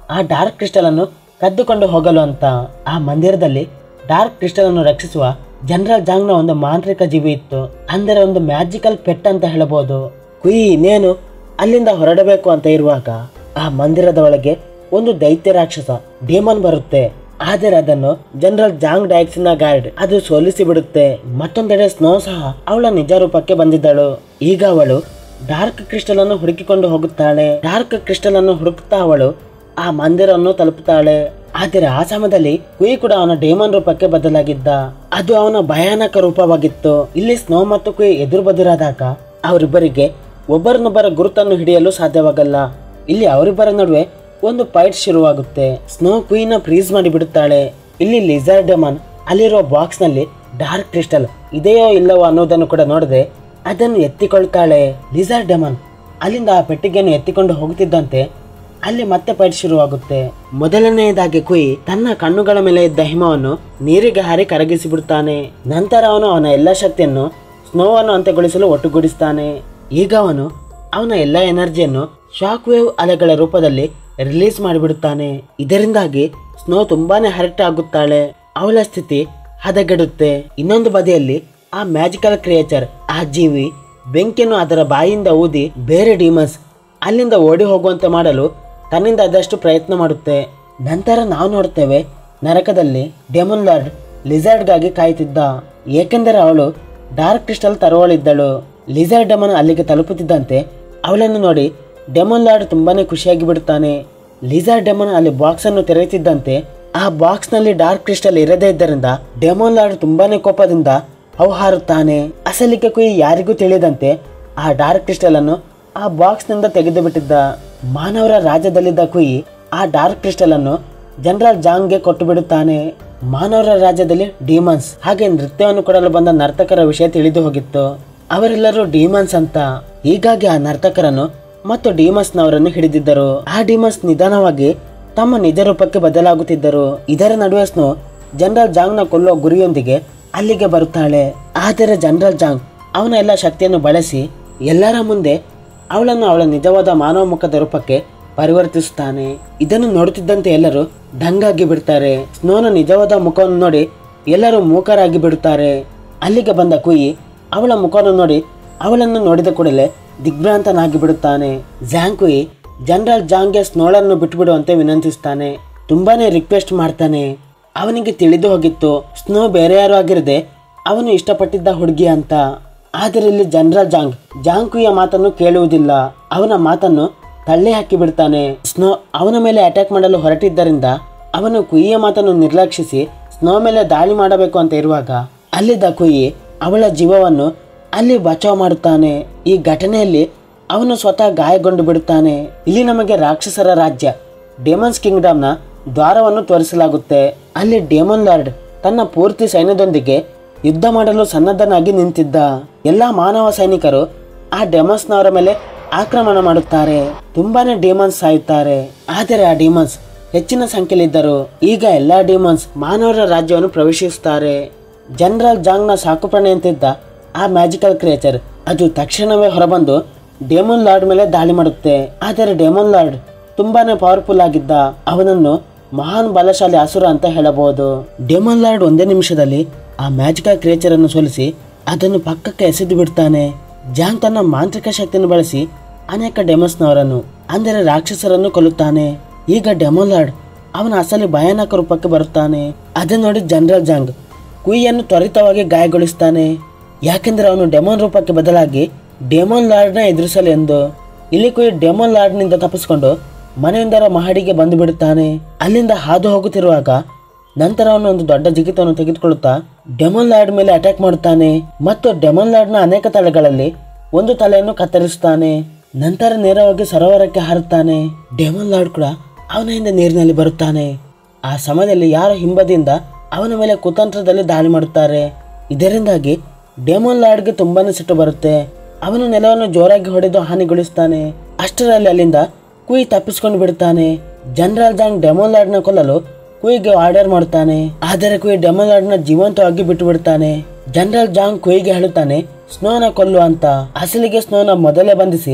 ಆ ಡಾರ್ಕ್ ಕ್ರಿಸ್ಟಲ್ ಅನ್ನು ಕದ್ದುಕೊಂಡು ಹೋಗಲು ಅಂತ ಆ ಮಂದಿರದಲ್ಲಿ ಡಾರ್ಕ್ ಕ್ರಿಸ್ಟಲ್ ಅನ್ನು ರಕ್ಷಿಸುವ ಜನರಲ್ ಜಾಂಗ್ನ ಒಂದು ಮಾಂತ್ರಿಕ ಜೀವಿ ಇತ್ತು ಅಂದರೆ ಒಂದು ಮ್ಯಾಜಿಕಲ್ ಪೆಟ್ ಅಂತ ಹೇಳಬಹುದು ಕುಯಿ ನೇನು ಅಲ್ಲಿಂದ ಹೊರಡಬೇಕು ಅಂತ ಇರುವಾಗ ಆ ಮಂದಿರದ ಒಳಗೆ ಒಂದು ದೈತ್ಯ ರಾಕ್ಷಸ ಡೇಮನ್ ಬರುತ್ತೆ ಆದರೆ ಅದನ್ನು ಜನರಲ್ ಜಾಂಗ್ ಡೈಕ್ಸಿನ ಗಾರ್ಡ್ ಅದು ಸೋಲಿಸಿ ಬಿಡುತ್ತೆ ಮತ್ತೊಂದೆಡೆ ಸ್ನೋ ಸಹ ಅವಳ ನಿಜ ರೂಪಕ್ಕೆ ಬಂದಿದ್ದಳು ಈಗ ಅವಳು ಡಾರ್ಕ್ ಕ್ರಿಸ್ಟಲ್ ಅನ್ನು ಹುಡುಕಿಕೊಂಡು ಹೋಗುತ್ತಾಳೆ ಡಾರ್ಕ್ ಕ್ರಿಸ್ಟಲ್ ಅನ್ನು ಹುಡುಕ್ತಾ ಅವಳು ಆ ಮಂದಿರವನ್ನು ತಲುಪುತ್ತಾಳೆ ಆದರೆ ಆ ಸಮಯದಲ್ಲಿ ಕುಯಿ ಕೂಡ ಅವನ ಡೇಮನ್ ರೂಪಕ್ಕೆ ಬದಲಾಗಿದ್ದ ಅದು ಅವನ ಭಯಾನಕ ರೂಪವಾಗಿತ್ತು ಇಲ್ಲಿ ಸ್ನೋ ಮತ್ತು ಕುಯಿ ಎದುರು ಬದುರಾದಾಗ ಅವರಿಬ್ಬರಿಗೆ ಒಬ್ಬರನ್ನೊಬ್ಬರ ಗುರುತನ್ನು ಹಿಡಿಯಲು ಸಾಧ್ಯವಾಗಲ್ಲ ಇಲ್ಲಿ ಅವರಿಬ್ಬರ ನಡುವೆ ಒಂದು ಫೈಟ್ ಶುರುವಾಗುತ್ತೆ ಸ್ನೋ ಕುಯಿನ ಫ್ರೀಸ್ ಮಾಡಿ ಬಿಡುತ್ತಾಳೆ ಇಲ್ಲಿ ಲಿಸರ್ ಡೆಮನ್ ಅಲ್ಲಿರೋ ಬಾಕ್ಸ್ ನಲ್ಲಿ ಡಾರ್ಕ್ ಕ್ರಿಸ್ಟಲ್ ಇದೆಯೋ ಇಲ್ಲವೋ ಅನ್ನೋದನ್ನು ಕೂಡ ನೋಡದೆ ಅದನ್ನು ಎತ್ತಿಕೊಳ್ತಾಳೆ ಲಿಸರ್ ಡೆಮನ್ ಅಲ್ಲಿಂದ ಆ ಪೆಟ್ಟಿಗೆಯನ್ನು ಎತ್ತಿಕೊಂಡು ಹೋಗುತ್ತಿದ್ದಂತೆ ಅಲ್ಲಿ ಮತ್ತೆ ಫೈಟ್ ಶುರುವಾಗುತ್ತೆ ಮೊದಲನೆಯದಾಗಿ ಕುಯಿ ತನ್ನ ಕಣ್ಣುಗಳ ಮೇಲೆ ಇದ್ದ ಹಿಮವನ್ನು ನೀರಿಗೆ ಹಾರಿ ಕರಗಿಸಿ ಬಿಡುತ್ತಾನೆ ನಂತರ ಅವನು ಅವನ ಎಲ್ಲ ಶಕ್ತಿಯನ್ನು ಸ್ನೋವನ್ನು ಅಂತ್ಯಗೊಳಿಸಲು ಒಟ್ಟುಗೂಡಿಸ್ತಾನೆ ಈಗ ಅವನು ಅವನ ಎಲ್ಲ ಎನರ್ಜಿಯನ್ನು ಶಾಕ್ ವೇವ್ ಅಲೆಗಳ ರೂಪದಲ್ಲಿ ರಿಲೀಸ್ ಮಾಡಿಬಿಡುತ್ತಾನೆ ಇದರಿಂದಾಗಿ ಸ್ನೋ ತುಂಬಾನೇ ಹರ್ಟ್ ಆಗುತ್ತಾಳೆ ಅವಳ ಸ್ಥಿತಿ ಹದಗೆಡುತ್ತೆ ಇನ್ನೊಂದು ಬದಿಯಲ್ಲಿ ಆ ಮ್ಯಾಜಿಕಲ್ ಕ್ರಿಯೇಚರ್ ಆ ಜೀವಿ ಬೆಂಕಿಯನ್ನು ಅದರ ಬಾಯಿಯಿಂದ ಊದಿ ಬೇರೆ ಡೀಮನ್ಸ್ ಅಲ್ಲಿಂದ ಓಡಿ ಹೋಗುವಂತೆ ಮಾಡಲು ತನ್ನಿಂದ ಆದಷ್ಟು ಪ್ರಯತ್ನ ಮಾಡುತ್ತೆ ನಂತರ ನಾವು ನೋಡ್ತೇವೆ ನರಕದಲ್ಲಿ ಡೆಮನ್ ಲಾರ್ಡ್ ಲಿಸರ್ಡ್ಗಾಗಿ ಕಾಯುತ್ತಿದ್ದ ಏಕೆಂದರೆ ಅವಳು ಡಾರ್ಕ್ ಕ್ರಿಸ್ಟಲ್ ತರುವಳಿದ್ದಳು ಲಿಸರ್ಡ್ ಡೆಮನ್ ಅಲ್ಲಿಗೆ ತಲುಪುತ್ತಿದ್ದಂತೆ ಅವಳನ್ನು ನೋಡಿ ಡೆಮನ್ ಲಾರ್ಡ್ ತುಂಬಾನೇ ಖುಷಿಯಾಗಿ ಬಿಡುತ್ತಾನೆ ಲಿಸರ್ಡ್ ಡೆಮನ್ ಅಲ್ಲಿ ಬಾಕ್ಸ್ ಅನ್ನು ತೆರೆಯುತ್ತಿದ್ದಂತೆ ಆ ಬಾಕ್ಸ್ ನಲ್ಲಿ ಡಾರ್ಕ್ ಕ್ರಿಸ್ಟಲ್ ಇರದೇ ಇದ್ದರಿಂದ ಡೆಮನ್ ಲಾರ್ಡ್ ತುಂಬಾನೇ ಕೋಪದಿಂದ ಹೌಹಾರುತ್ತಾನೆ ಅಸಲಿಗೆ ಕುಯಿ ಯಾರಿಗೂ ತಿಳಿಯದಂತೆ ಆ ಡಾರ್ಕ್ ಕ್ರಿಸ್ಟಲ್ ಅನ್ನು ಆ ಬಾಕ್ಸ್ ನಿಂದ ತೆಗೆದು ಬಿಟ್ಟಿದ್ದ ಮಾನವರ ರಾಜ್ಯದಲ್ಲಿದ್ದ ಕುಯಿ ಆ ಡಾರ್ಕ್ ಕ್ರಿಸ್ಟಲ್ ಅನ್ನು ಜನರಲ್ ಜಾಂಗ್ಗೆ ಕೊಟ್ಟು ಬಿಡುತ್ತಾನೆ ಮಾನವರ ರಾಜ್ಯದಲ್ಲಿ ಡೀಮನ್ಸ್ ಹಾಗೆ ನೃತ್ಯವನ್ನು ಕೊಡಲು ಬಂದ ನರ್ತಕರ ವಿಷಯ ತಿಳಿದು ಹೋಗಿತ್ತು ಅವರೆಲ್ಲರೂ ಡೀಮನ್ಸ್ ಅಂತ ಹೀಗಾಗಿ ಆ ನರ್ತಕರನ್ನು ಮತ್ತು ಡೀಮನ್ಸ್ನವರನ್ನು ಹಿಡಿದಿದ್ದರು ಆ ಡೀಮನ್ಸ್ ನಿಧಾನವಾಗಿ ತಮ್ಮ ನಿಜ ರೂಪಕ್ಕೆ ಬದಲಾಗುತ್ತಿದ್ದರು ಇದರ ನಡುವೆ ಸ್ನೋ ಜನರಲ್ ಜಾಂಗ್ನ ಕೊಲ್ಲುವ ಗುರಿಯೊಂದಿಗೆ ಅಲ್ಲಿಗೆ ಬರುತ್ತಾಳೆ ಆದರೆ ಜನರಲ್ ಜಾಂಗ್ ಅವನ ಎಲ್ಲ ಶಕ್ತಿಯನ್ನು ಬಳಸಿ ಎಲ್ಲರ ಮುಂದೆ ಅವಳನ್ನು ಅವಳ ನಿಜವಾದ ಮಾನವ ಮುಖದ ರೂಪಕ್ಕೆ ಪರಿವರ್ತಿಸುತ್ತಾನೆ ಇದನ್ನು ನೋಡುತ್ತಿದ್ದಂತೆ ಎಲ್ಲರೂ ದಂಗಾಗಿ ಬಿಡ್ತಾರೆ ಸ್ನೋನ ನಿಜವಾದ ಮುಖವನ್ನು ನೋಡಿ ಎಲ್ಲರೂ ಮೂಕರಾಗಿ ಬಿಡುತ್ತಾರೆ ಅಲ್ಲಿಗೆ ಬಂದ ಕುಯಿ ಅವಳ ಮುಖವನ್ನು ನೋಡಿ ಅವಳನ್ನು ನೋಡಿದ ಕೂಡಲೇ ದಿಗ್ಭ್ರಾಂತನಾಗಿ ಬಿಡುತ್ತಾನೆ ಜಾಂಕುಯಿ ಜನರಲ್ ಜಾಂಗ್ಗೆ ಸ್ನೋಳನ್ನು ಬಿಟ್ಟುಬಿಡುವಂತೆ ವಿನಂತಿಸ್ತಾನೆ ತುಂಬಾನೇ ರಿಕ್ವೆಸ್ಟ್ ಮಾಡ್ತಾನೆ ಅವನಿಗೆ ತಿಳಿದು ಹೋಗಿತ್ತು ಸ್ನೋ ಬೇರೆ ಯಾರು ಆಗಿರದೆ ಅವನು ಇಷ್ಟಪಟ್ಟಿದ್ದ ಹುಡುಗಿ ಅಂತ ಆದರೆ ಇಲ್ಲಿ ಜನರಲ್ ಜಾಂಗ್ ಜಾಂಕುಯ ಮಾತನ್ನು ಕೇಳುವುದಿಲ್ಲ ಅವನ ಮಾತನ್ನು ತಳ್ಳಿ ಹಾಕಿ ಬಿಡ್ತಾನೆ ಸ್ನೋ ಅವನ ಮೇಲೆ ಅಟ್ಯಾಕ್ ಮಾಡಲು ಹೊರಟಿದ್ದರಿಂದ ಅವನು ಕುಯ್ಯ ಮಾತನ್ನು ನಿರ್ಲಕ್ಷಿಸಿ ಸ್ನೋ ಮೇಲೆ ದಾಳಿ ಮಾಡಬೇಕು ಅಂತ ಇರುವಾಗ ಅಲ್ಲಿದ್ದ ಕುಯಿ ಅವಳ ಜೀವವನ್ನು ಅಲ್ಲಿ ಬಚಾವ್ ಮಾಡುತ್ತಾನೆ ಈ ಘಟನೆಯಲ್ಲಿ ಅವನು ಸ್ವತಃ ಗಾಯಗೊಂಡು ಬಿಡುತ್ತಾನೆ ಇಲ್ಲಿ ನಮಗೆ ರಾಕ್ಷಸರ ರಾಜ್ಯ ಡೆಮನ್ಸ್ ಕಿಂಗ್ಡಮ್ನ ದ್ವಾರವನ್ನು ತೋರಿಸಲಾಗುತ್ತೆ ಅಲ್ಲಿ ಡೆಮನ್ ಲಾರ್ಡ್ ತನ್ನ ಪೂರ್ತಿ ಸೈನ್ಯದೊಂದಿಗೆ ಯುದ್ಧ ಮಾಡಲು ಸನ್ನದ್ಧನಾಗಿ ನಿಂತಿದ್ದ ಎಲ್ಲಾ ಮಾನವ ಸೈನಿಕರು ಆ ಡೆಮನ್ಸ್ನವರ ಮೇಲೆ ಆಕ್ರಮಣ ಮಾಡುತ್ತಾರೆ ತುಂಬಾನೇ ಡಿಮನ್ಸ್ ಸಾಯುತ್ತಾರೆ ಆದರೆ ಆ ಡಿಮನ್ಸ್ ಹೆಚ್ಚಿನ ಸಂಖ್ಯೆಯಲ್ಲಿದ್ದರು ಈಗ ಎಲ್ಲಾ ಡಿಮನ್ಸ್ ಮಾನವರ ರಾಜ್ಯವನ್ನು ಪ್ರವೇಶಿಸುತ್ತಾರೆ ಜನರಲ್ ಜಾಂಗ್ನ ಸಾಕುಪ್ರಾಣಿ ಅಂತಿದ್ದ ಆ ಮ್ಯಾಜಿಕಲ್ ಕ್ರಿಯೇಚರ್ ಅದು ತಕ್ಷಣವೇ ಹೊರಬಂದು ಡೆಮನ್ ಲಾರ್ಡ್ ಮೇಲೆ ದಾಳಿ ಮಾಡುತ್ತೆ ಆದರೆ ಡೆಮನ್ ಲಾರ್ಡ್ ತುಂಬಾನೇ ಪವರ್ಫುಲ್ ಆಗಿದ್ದ ಅವನನ್ನು ಮಹಾನ್ ಬಲಶಾಲಿ ಅಸುರ ಅಂತ ಹೇಳಬಹುದು ಡೆಮನ್ ಲಾರ್ಡ್ ಒಂದೇ ನಿಮಿಷದಲ್ಲಿ ಆ ಮ್ಯಾಜಿಕಲ್ ಕ್ರಿಯೇಚರ್ ಅನ್ನು ಸೋಲಿಸಿ ಅದನ್ನು ಪಕ್ಕಕ್ಕೆ ಎಸೆದು ಬಿಡ್ತಾನೆ ಜಾಂಗ್ ತನ್ನ ಮಾಂತ್ರಿಕ ಶಕ್ತಿಯನ್ನು ಬಳಸಿ ಅನೇಕ ಡೆಮನ್ಸ್ನವರನ್ನು ಅಂದರೆ ರಾಕ್ಷಸರನ್ನು ಕೊಲ್ಲುತ್ತಾನೆ ಈಗ ಡೆಮನ್ ಲಾರ್ಡ್ ಅವನ ಅಸಲಿ ಭಯಾನಕ ರೂಪಕ್ಕೆ ಬರುತ್ತಾನೆ ಅದನ್ನು ನೋಡಿ ಜನರಲ್ ಜಾಂಗ್ ಕುಯಿಯನ್ನು ತ್ವರಿತವಾಗಿ ಗಾಯಗೊಳಿಸ್ತಾನೆ ಯಾಕೆಂದ್ರೆ ಅವನು ಡೆಮೋನ್ ರೂಪಕ್ಕೆ ಬದಲಾಗಿ ಡೆಮೋನ್ ಲಾರ್ಡ್ನ ಎದುರಿಸಲು ಎಂದು ಇಲ್ಲಿ ಕುಯಿ ಡೆಮೋನ್ ಲಾರ್ಡ್ನಿಂದ ತಪ್ಪಿಸಿಕೊಂಡು ಮನೆಯಿಂದರ ಮಹಡಿಗೆ ಬಂದು ಬಿಡುತ್ತಾನೆ ಅಲ್ಲಿಂದ ಹಾದು ಹೋಗುತ್ತಿರುವಾಗ ನಂತರ ಅವನು ಒಂದು ದೊಡ್ಡ ಜಿಗಿತವನ್ನು ತೆಗೆದುಕೊಳ್ಳುತ್ತಾ ಡೆಮೋನ್ ಲಾರ್ಡ್ ಮೇಲೆ ಅಟ್ಯಾಕ್ ಮಾಡುತ್ತಾನೆ ಮತ್ತು ಡೆಮೋನ್ ಲಾರ್ಡ್ನ ಅನೇಕ ತಲೆಗಳಲ್ಲಿ ಒಂದು ತಲೆಯನ್ನು ಕತ್ತರಿಸುತ್ತಾನೆ ನಂತರ ನೇರವಾಗಿ ಸರೋವರಕ್ಕೆ ಹಾರುತ್ತಾನೆ ಡೆಮೋನ್ ಲಾರ್ಡ್ ಕೂಡ ಅವನ ಹಿಂದೆ ನೀರಿನಲ್ಲಿ ಬರುತ್ತಾನೆ ಆ ಸಮಯದಲ್ಲಿ ಯಾರೋ ಹಿಂಬದಿಯಿಂದ ಅವನ ಮೇಲೆ ಕುತಂತ್ರದಲ್ಲಿ ದಾಳಿ ಮಾಡುತ್ತಾರೆ ಇದರಿಂದಾಗಿ ಡೆಮೋನ್ ಲಾರ್ಡ್ಗೆ ತುಂಬಾನೇ ಸಿಟ್ಟು ಬರುತ್ತೆ ಅವನು ನೆಲವನ್ನು ಜೋರಾಗಿ ಹೊಡೆದು ಹಾನಿಗೊಳಿಸ್ತಾನೆ ಅಷ್ಟರಲ್ಲಿ ಅಲ್ಲಿಂದ ಕುಯ್ ತಪ್ಪಿಸ್ಕೊಂಡು ಬಿಡುತ್ತಾನೆ ಜನರಲ್ ಜಾಂಗ್ ಡೆಮೋನ್ ಲಾರ್ಡ್ನ ಕೊಲ್ಲಲು ಕುಯ್ಗೆ ಆರ್ಡರ್ ಮಾಡುತ್ತಾನೆ ಆದರೆ ಕುಯ್ ಡೆಮೋನ್ ಲಾರ್ಡ್ನ ಜೀವಂತವಾಗಿ ಬಿಟ್ಟು ಬಿಡುತ್ತಾನೆ ಜನರಲ್ ಜಾಂಗ್ ಕುಯ್ಗೆ ಹೇಳುತ್ತಾನೆ ಸ್ನೋನ ಕೊಲ್ಲು ಅಂತ ಅಸಲಿಗೆ ಸ್ನೋನ ಮೊದಲೇ ಬಂಧಿಸಿ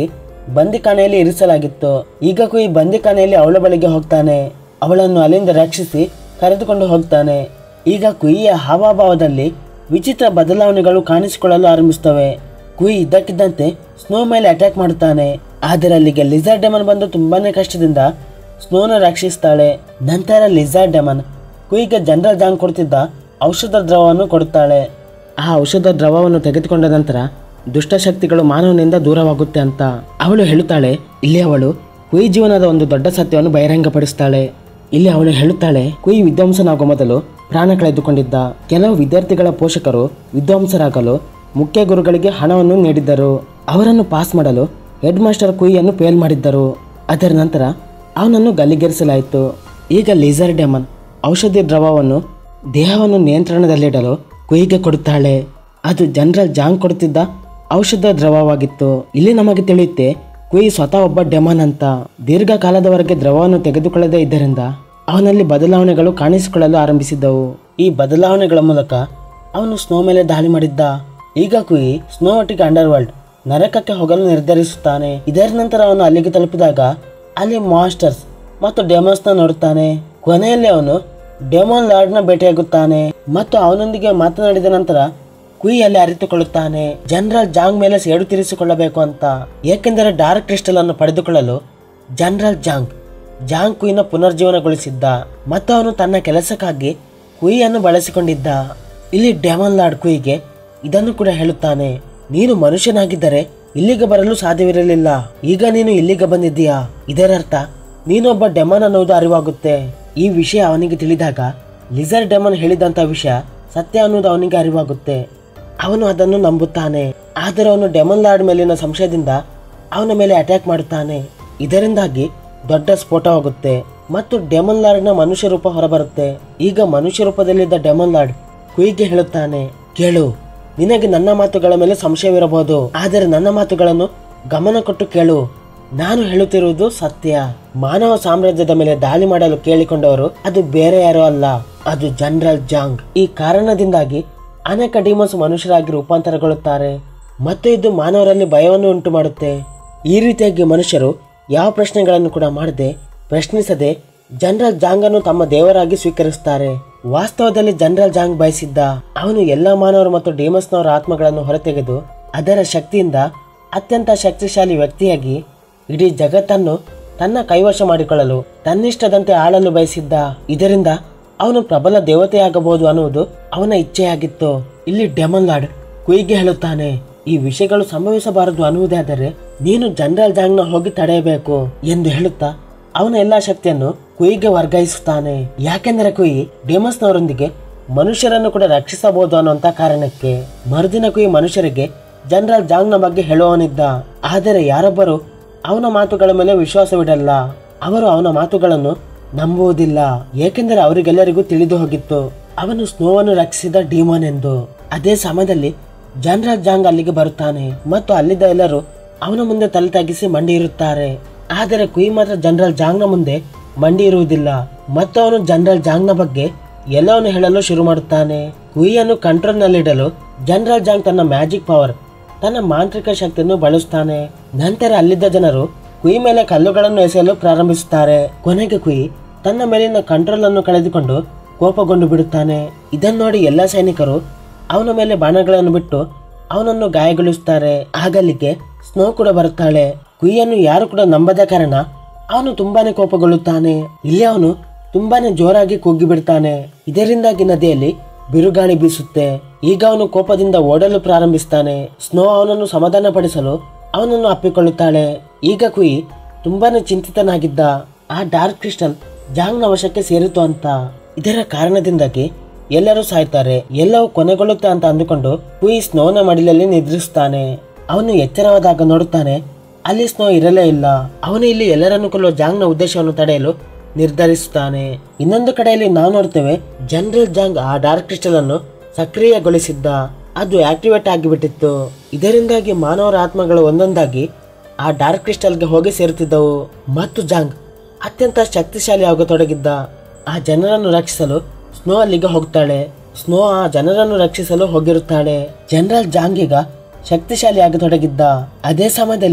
ಬಂದಿಖಾನೆಯಲ್ಲಿ ಇರಿಸಲಾಗಿತ್ತು ಈಗ ಕುಯಿ ಬಂದಿಖಾನೆಯಲ್ಲಿ ಅವಳ ಬಳಿಗೆ ಹೋಗ್ತಾನೆ ಅವಳನ್ನು ಅಲ್ಲಿಂದ ರಕ್ಷಿಸಿ ಕರೆದುಕೊಂಡು ಹೋಗ್ತಾನೆ ಈಗ ಕುಯಿಯ ಹಾವಭಾವದಲ್ಲಿ ವಿಚಿತ್ರ ಬದಲಾವಣೆಗಳು ಕಾಣಿಸಿಕೊಳ್ಳಲು ಆರಂಭಿಸ್ತವೆ ಕುಯಿ ಇದ್ದಕ್ಕಿದ್ದಂತೆ ಸ್ನೋ ಮೇಲೆ ಅಟ್ಯಾಕ್ ಮಾಡುತ್ತಾನೆ ಆದರೆ ಅಲ್ಲಿಗೆ ಲಿಸರ್ಡ್ ಡೆಮನ್ ಬಂದು ತುಂಬಾನೇ ಕಷ್ಟದಿಂದ ಸ್ನೋನ ರಕ್ಷಿಸ್ತಾಳೆ ನಂತರ ಲಿಸರ್ಡ್ ಡೆಮನ್ ಕುಯಿಗೆ ಜನರಲ್ ಜಾಂಗ್ ಕೊಡ್ತಿದ್ದ ಔಷಧ ದ್ರವವನ್ನು ಕೊಡುತ್ತಾಳೆ ಆ ಔಷಧ ದ್ರವವನ್ನು ತೆಗೆದುಕೊಂಡ ನಂತರ ದುಷ್ಟಶಕ್ತಿಗಳು ಮಾನವನಿಂದ ದೂರವಾಗುತ್ತೆ ಅಂತ ಅವಳು ಹೇಳುತ್ತಾಳೆ ಇಲ್ಲಿ ಅವಳು ಕುಯಿ ಜೀವನದ ಒಂದು ದೊಡ್ಡ ಸತ್ಯವನ್ನು ಬಹಿರಂಗಪಡಿಸ್ತಾಳೆ ಇಲ್ಲಿ ಅವಳು ಹೇಳುತ್ತಾಳೆ ಕುಯಿ ವಿದ್ವಾಂಸನಾಗುವ ಮೊದಲು ಪ್ರಾಣ ಕಳೆದುಕೊಂಡಿದ್ದ ಕೆಲವು ವಿದ್ಯಾರ್ಥಿಗಳ ಪೋಷಕರು ವಿದ್ವಾಂಸರಾಗಲು ಮುಖ್ಯ ಗುರುಗಳಿಗೆ ಹಣವನ್ನು ನೀಡಿದ್ದರು ಅವರನ್ನು ಪಾಸ್ ಮಾಡಲು ಹೆಡ್ ಮಾಸ್ಟರ್ ಕುಯಿಯನ್ನು ಫೇಲ್ ಮಾಡಿದ್ದರು ಅದರ ನಂತರ ಅವನನ್ನು ಗಲ್ಲಿಗೇರಿಸಲಾಯಿತು ಈಗ ಲಿಸರ್ ಡೆಮನ್ ಔಷಧಿ ದ್ರವವನ್ನು ದೇಹವನ್ನು ನಿಯಂತ್ರಣದಲ್ಲಿಡಲು ಕುಯಿಗೆ ಕೊಡುತ್ತಾಳೆ ಅದು ಜನರಲ್ ಜಾಂಗ್ ಕೊಡುತ್ತಿದ್ದ ಔಷಧ ದ್ರವವಾಗಿತ್ತು ಇಲ್ಲಿ ನಮಗೆ ತಿಳಿಯುತ್ತೆ ಕುಯಿ ಸ್ವತಃ ಒಬ್ಬ ಡೆಮನ್ ಅಂತ ದೀರ್ಘಕಾಲದವರೆಗೆ ದ್ರವವನ್ನು ತೆಗೆದುಕೊಳ್ಳದೇ ಇದ್ದರಿಂದ ಅವನಲ್ಲಿ ಬದಲಾವಣೆಗಳು ಕಾಣಿಸಿಕೊಳ್ಳಲು ಆರಂಭಿಸಿದ್ದವು ಈ ಬದಲಾವಣೆಗಳ ಮೂಲಕ ಅವನು ಸ್ನೋ ಮೇಲೆ ದಾಳಿ ಮಾಡಿದ್ದ ಈಗ ಕುಯಿ ಸ್ನೋ ಒಟ್ಟಿಗೆ ಅಂಡರ್ ವರ್ಲ್ಡ್ ನರಕಕ್ಕೆ ಹೋಗಲು ನಿರ್ಧರಿಸುತ್ತಾನೆ ಇದರ ನಂತರ ಅವನು ಅಲ್ಲಿಗೆ ತಲುಪಿದಾಗ ಅಲ್ಲಿ ಮಾಸ್ಟರ್ಸ್ ಮತ್ತು ಡೆಮೋನ್ಸ್ನ ನೋಡುತ್ತಾನೆ ಕೊನೆಯಲ್ಲಿ ಅವನು ಡೆಮೋನ್ ಲಾರ್ಡ್ನ ಭೇಟಿಯಾಗುತ್ತಾನೆ ಮತ್ತು ಅವನೊಂದಿಗೆ ಮಾತನಾಡಿದ ನಂತರ ಕುಯಿ ಅಲ್ಲಿ ಅರಿತುಕೊಳ್ಳುತ್ತಾನೆ ಜನರಲ್ ಜಾಂಗ್ ಮೇಲೆ ಸೇಡು ತೀರಿಸಿಕೊಳ್ಳಬೇಕು ಅಂತ ಏಕೆಂದರೆ ಡಾರ್ಕ್ ಕ್ರಿಸ್ಟಲ್ ಅನ್ನು ಪಡೆದುಕೊಳ್ಳಲು ಜನರಲ್ ಜಾಂಗ್ ಜಾಂಗ್ ಕುಯಿನ ಪುನರ್ಜೀವನಗೊಳಿಸಿದ್ದ ಮತ್ತು ಅವನು ತನ್ನ ಕೆಲಸಕ್ಕಾಗಿ ಕುಯಿಯನ್ನು ಬಳಸಿಕೊಂಡಿದ್ದ ಇಲ್ಲಿ ಡೆಮನ್ ಲಾರ್ಡ್ ಕುಯಿಗೆ ಇದನ್ನು ಕೂಡ ಹೇಳುತ್ತಾನೆ ನೀನು ಮನುಷ್ಯನಾಗಿದ್ದರೆ ಇಲ್ಲಿಗೆ ಬರಲು ಸಾಧ್ಯವಿರಲಿಲ್ಲ ಈಗ ನೀನು ಇಲ್ಲಿಗೆ ಬಂದಿದ್ದೀಯಾ ಇದರರ್ಥ ನೀನೊಬ್ಬ ಡೆಮನ್ ಅನ್ನುವುದು ಅರಿವಾಗುತ್ತೆ ಈ ವಿಷಯ ಅವನಿಗೆ ತಿಳಿದಾಗ ಲಿಸರ್ ಡೆಮನ್ ಹೇಳಿದಂತ ವಿಷಯ ಸತ್ಯ ಅನ್ನೋದು ಅವನಿಗೆ ಅರಿವಾಗುತ್ತೆ ಅವನು ಅದನ್ನು ನಂಬುತ್ತಾನೆ ಆದರೆ ಅವನು ಡೆಮನ್ ಲಾರ್ಡ್ ಮೇಲಿನ ಸಂಶಯದಿಂದ ಅವನ ಮೇಲೆ ಅಟ್ಯಾಕ್ ಮಾಡುತ್ತಾನೆ ಇದರಿಂದಾಗಿ ದೊಡ್ಡ ಸ್ಫೋಟವಾಗುತ್ತೆ ಮತ್ತು ಡೆಮನ್ ಲಾರ್ಡ್ನ ಮನುಷ್ಯ ರೂಪ ಹೊರಬರುತ್ತೆ ಈಗ ಮನುಷ್ಯ ರೂಪದಲ್ಲಿದ್ದ ಡೆಮನ್ ಲಾರ್ಡ್ ಕುಯಿಗೆ ಹೇಳುತ್ತಾನೆ ಕೇಳು ನಿನಗೆ ನನ್ನ ಮಾತುಗಳ ಮೇಲೆ ಸಂಶಯವಿರಬಹುದು ಆದರೆ ನನ್ನ ಮಾತುಗಳನ್ನು ಗಮನ ಕೊಟ್ಟು ಕೇಳು ನಾನು ಹೇಳುತ್ತಿರುವುದು ಸತ್ಯ ಮಾನವ ಸಾಮ್ರಾಜ್ಯದ ಮೇಲೆ ದಾಳಿ ಮಾಡಲು ಕೇಳಿಕೊಂಡವರು ಅದು ಬೇರೆ ಯಾರೋ ಅಲ್ಲ ಅದು ಜನರಲ್ ಜಾಂಗ್ ಈ ಕಾರಣದಿಂದಾಗಿ ಅನೇಕ ಡಿಮೋಸ್ ಮನುಷ್ಯರಾಗಿ ರೂಪಾಂತರಗೊಳ್ಳುತ್ತಾರೆ ಮತ್ತು ಇದು ಮಾನವರಲ್ಲಿ ಭಯವನ್ನು ಉಂಟು ಮಾಡುತ್ತೆ ಈ ರೀತಿಯಾಗಿ ಮನುಷ್ಯರು ಯಾವ ಪ್ರಶ್ನೆಗಳನ್ನು ಕೂಡ ಮಾಡದೆ ಪ್ರಶ್ನಿಸದೆ ಜನರಲ್ ಜಾಂಗ್ ಅನ್ನು ತಮ್ಮ ದೇವರಾಗಿ ಸ್ವೀಕರಿಸುತ್ತಾರೆ ವಾಸ್ತವದಲ್ಲಿ ಜನರಲ್ ಜಾಂಗ್ ಬಯಸಿದ್ದ ಅವನು ಎಲ್ಲಾ ಮಾನವರು ಮತ್ತು ಡಿಮಸ್ನವರ ಆತ್ಮಗಳನ್ನು ಹೊರತೆಗೆದು ಅದರ ಶಕ್ತಿಯಿಂದ ಅತ್ಯಂತ ಶಕ್ತಿಶಾಲಿ ವ್ಯಕ್ತಿಯಾಗಿ ಇಡೀ ಜಗತ್ತನ್ನು ತನ್ನ ಕೈವಶ ಮಾಡಿಕೊಳ್ಳಲು ತನ್ನಿಷ್ಟದಂತೆ ಆಳಲು ಬಯಸಿದ್ದ ಇದರಿಂದ ಅವನು ಪ್ರಬಲ ದೇವತೆಯಾಗಬಹುದು ಅನ್ನುವುದು ಅವನ ಇಚ್ಛೆಯಾಗಿತ್ತು ಇಲ್ಲಿ ಡೆಮನ್ ಲಾರ್ಡ್ ಕುಯಿಗೆ ಹೇಳುತ್ತಾನೆ ಈ ವಿಷಯಗಳು ಸಂಭವಿಸಬಾರದು ಅನ್ನುವುದೇ ಆದರೆ ನೀನು ಜನರಲ್ ಜಾಂಗ್ನ ಹೋಗಿ ತಡೆಯಬೇಕು ಎಂದು ಹೇಳುತ್ತಾ ಅವನ ಎಲ್ಲಾ ಶಕ್ತಿಯನ್ನು ಕುಯಿಗೆ ವರ್ಗಾಯಿಸುತ್ತಾನೆ ಯಾಕೆಂದರೆ ಕುಯಿ ಡೆಮಸ್ನವರೊಂದಿಗೆ ಮನುಷ್ಯರನ್ನು ಕೂಡ ರಕ್ಷಿಸಬಹುದು ಅನ್ನುವಂತ ಕಾರಣಕ್ಕೆ ಮರುದಿನ ಕುಯಿ ಮನುಷ್ಯರಿಗೆ ಜನರಲ್ ಜಾಂಗ್ನ ಬಗ್ಗೆ ಹೇಳುವವನಿದ್ದ ಆದರೆ ಯಾರೊಬ್ಬರು ಅವನ ಮಾತುಗಳ ಮೇಲೆ ವಿಶ್ವಾಸವಿಡಲ್ಲ ಅವರು ಅವನ ಮಾತುಗಳನ್ನು ನಂಬುವುದಿಲ್ಲ ಏಕೆಂದರೆ ಅವರಿಗೆಲ್ಲರಿಗೂ ತಿಳಿದು ಹೋಗಿತ್ತು ಅವನು ಸ್ನೋವನ್ನು ರಕ್ಷಿಸಿದ ಡಿಮೋನ್ ಎಂದು ಅದೇ ಸಮಯದಲ್ಲಿ ಜನರಲ್ ಜಾಂಗ್ ಅಲ್ಲಿಗೆ ಬರುತ್ತಾನೆ ಮತ್ತು ಅಲ್ಲಿದ್ದ ಎಲ್ಲರೂ ಅವನ ಮುಂದೆ ತಲೆ ತಗ್ಗಿಸಿ ಮಂಡಿ ಇರುತ್ತಾರೆ ಆದರೆ ಕುಯಿ ಮಾತ್ರ ಜನರಲ್ ಜಾಂಗ್ನ ಮುಂದೆ ಮಂಡಿ ಇರುವುದಿಲ್ಲ ಮತ್ತು ಅವನು ಜನರಲ್ ಜಾಂಗ್ನ ಬಗ್ಗೆ ಎಲ್ಲವನ್ನು ಹೇಳಲು ಶುರು ಮಾಡುತ್ತಾನೆ ಕುಯಿಯನ್ನು ಕಂಟ್ರೋಲ್ನಲ್ಲಿಡಲು ಜನರಲ್ ಜಾಂಗ್ ತನ್ನ ಮ್ಯಾಜಿಕ್ ಪವರ್ ತನ್ನ ಮಾಂತ್ರಿಕ ಶಕ್ತಿಯನ್ನು ಬಳಸುತ್ತಾನೆ ನಂತರ ಅಲ್ಲಿದ್ದ ಜನರು ಕುಯಿ ಮೇಲೆ ಕಲ್ಲುಗಳನ್ನು ಎಸೆಯಲು ಪ್ರಾರಂಭಿಸುತ್ತಾರೆ ಕೊನೆಗೆ ಕುಯಿ ತನ್ನ ಮೇಲಿನ ಕಂಟ್ರೋಲ್ ಅನ್ನು ಕಳೆದುಕೊಂಡು ಕೋಪಗೊಂಡು ಬಿಡುತ್ತಾನೆ ಇದನ್ನು ನೋಡಿ ಎಲ್ಲ ಸೈನಿಕರು ಅವನ ಮೇಲೆ ಬಾಣಗಳನ್ನು ಬಿಟ್ಟು ಅವನನ್ನು ಗಾಯಗೊಳಿಸುತ್ತಾರೆ ಆಗಲಿಕ್ಕೆ ಸ್ನೋ ಕೂಡ ಬರುತ್ತಾಳೆ ಕುಯಿಯನ್ನು ಯಾರು ಕೂಡ ನಂಬದ ಕಾರಣ ಅವನು ತುಂಬಾನೇ ಕೋಪಗೊಳ್ಳುತ್ತಾನೆ ಇಲ್ಲಿ ಅವನು ತುಂಬಾನೇ ಜೋರಾಗಿ ಕುಗ್ಗಿ ಬಿಡ್ತಾನೆ ಇದರಿಂದಾಗಿ ನದಿಯಲ್ಲಿ ಬಿರುಗಾಳಿ ಬೀಸುತ್ತೆ ಈಗ ಅವನು ಕೋಪದಿಂದ ಓಡಲು ಪ್ರಾರಂಭಿಸ್ತಾನೆ ಸ್ನೋ ಅವನನ್ನು ಸಮಾಧಾನಪಡಿಸಲು ಅವನನ್ನು ಅಪ್ಪಿಕೊಳ್ಳುತ್ತಾಳೆ ಈಗ ಕುಯಿ ತುಂಬಾನೇ ಚಿಂತಿತನಾಗಿದ್ದ ಆ ಡಾರ್ಕ್ ಕ್ರಿಸ್ಟಲ್ ಜಾಂಗ್ನ ವಶಕ್ಕೆ ಸೇರಿತು ಅಂತ ಇದರ ಕಾರಣದಿಂದಾಗಿ ಎಲ್ಲರೂ ಸಾಯ್ತಾರೆ ಎಲ್ಲವೂ ಕೊನೆಗೊಳ್ಳುತ್ತೆ ಅಂತ ಅಂದುಕೊಂಡು ಕುಯಿ ಸ್ನೋನ ಮಡಿಲಲ್ಲಿ ನಿದ್ರಿಸ್ತಾನೆ ಅವನು ಎಚ್ಚರವಾದಾಗ ನೋಡುತ್ತಾನೆ ಅಲ್ಲಿ ಸ್ನೋ ಇರಲೇ ಇಲ್ಲ ಅವನು ಇಲ್ಲಿ ಎಲ್ಲರನ್ನು ಕೊಲ್ಲುವ ಜಾಂಗ್ನ ಉದ್ದೇಶವನ್ನು ತಡೆಯಲು ನಿರ್ಧರಿಸುತ್ತಾನೆ ಇನ್ನೊಂದು ಕಡೆಯಲ್ಲಿ ನಾವು ನೋಡ್ತೇವೆ ಜನರಲ್ ಜಾಂಗ್ ಆ ಡಾರ್ಕ್ ಕ್ರಿಸ್ಟಲ್ ಅನ್ನು ಸಕ್ರಿಯಗೊಳಿಸಿದ್ದ ಅದು ಆಕ್ಟಿವೇಟ್ ಆಗಿಬಿಟ್ಟಿತ್ತು ಇದರಿಂದಾಗಿ ಮಾನವರ ಆತ್ಮಗಳು ಒಂದೊಂದಾಗಿ ಆ ಡಾರ್ಕ್ ಕ್ರಿಸ್ಟಲ್ಗೆ ಹೋಗಿ ಸೇರುತ್ತಿದ್ದವು ಮತ್ತು ಜಾಂಗ್ ಅತ್ಯಂತ ಶಕ್ತಿಶಾಲಿ ಆಗತೊಡಗಿದ್ದ ಆ ಜನರನ್ನು ರಕ್ಷಿಸಲು ಸ್ನೋ ಅಲ್ಲಿಗೆ ಹೋಗ್ತಾಳೆ ಸ್ನೋ ಆ ಜನರನ್ನು ರಕ್ಷಿಸಲು ಹೋಗಿರುತ್ತಾಳೆ ಜನರಲ್ ಜಾಂಗ್ ಈಗ ಶಕ್ತಿಶಾಲಿ ಆಗತೊಡಗಿದ್ದ ಅದೇ ಸಮಯದಲ್ಲಿ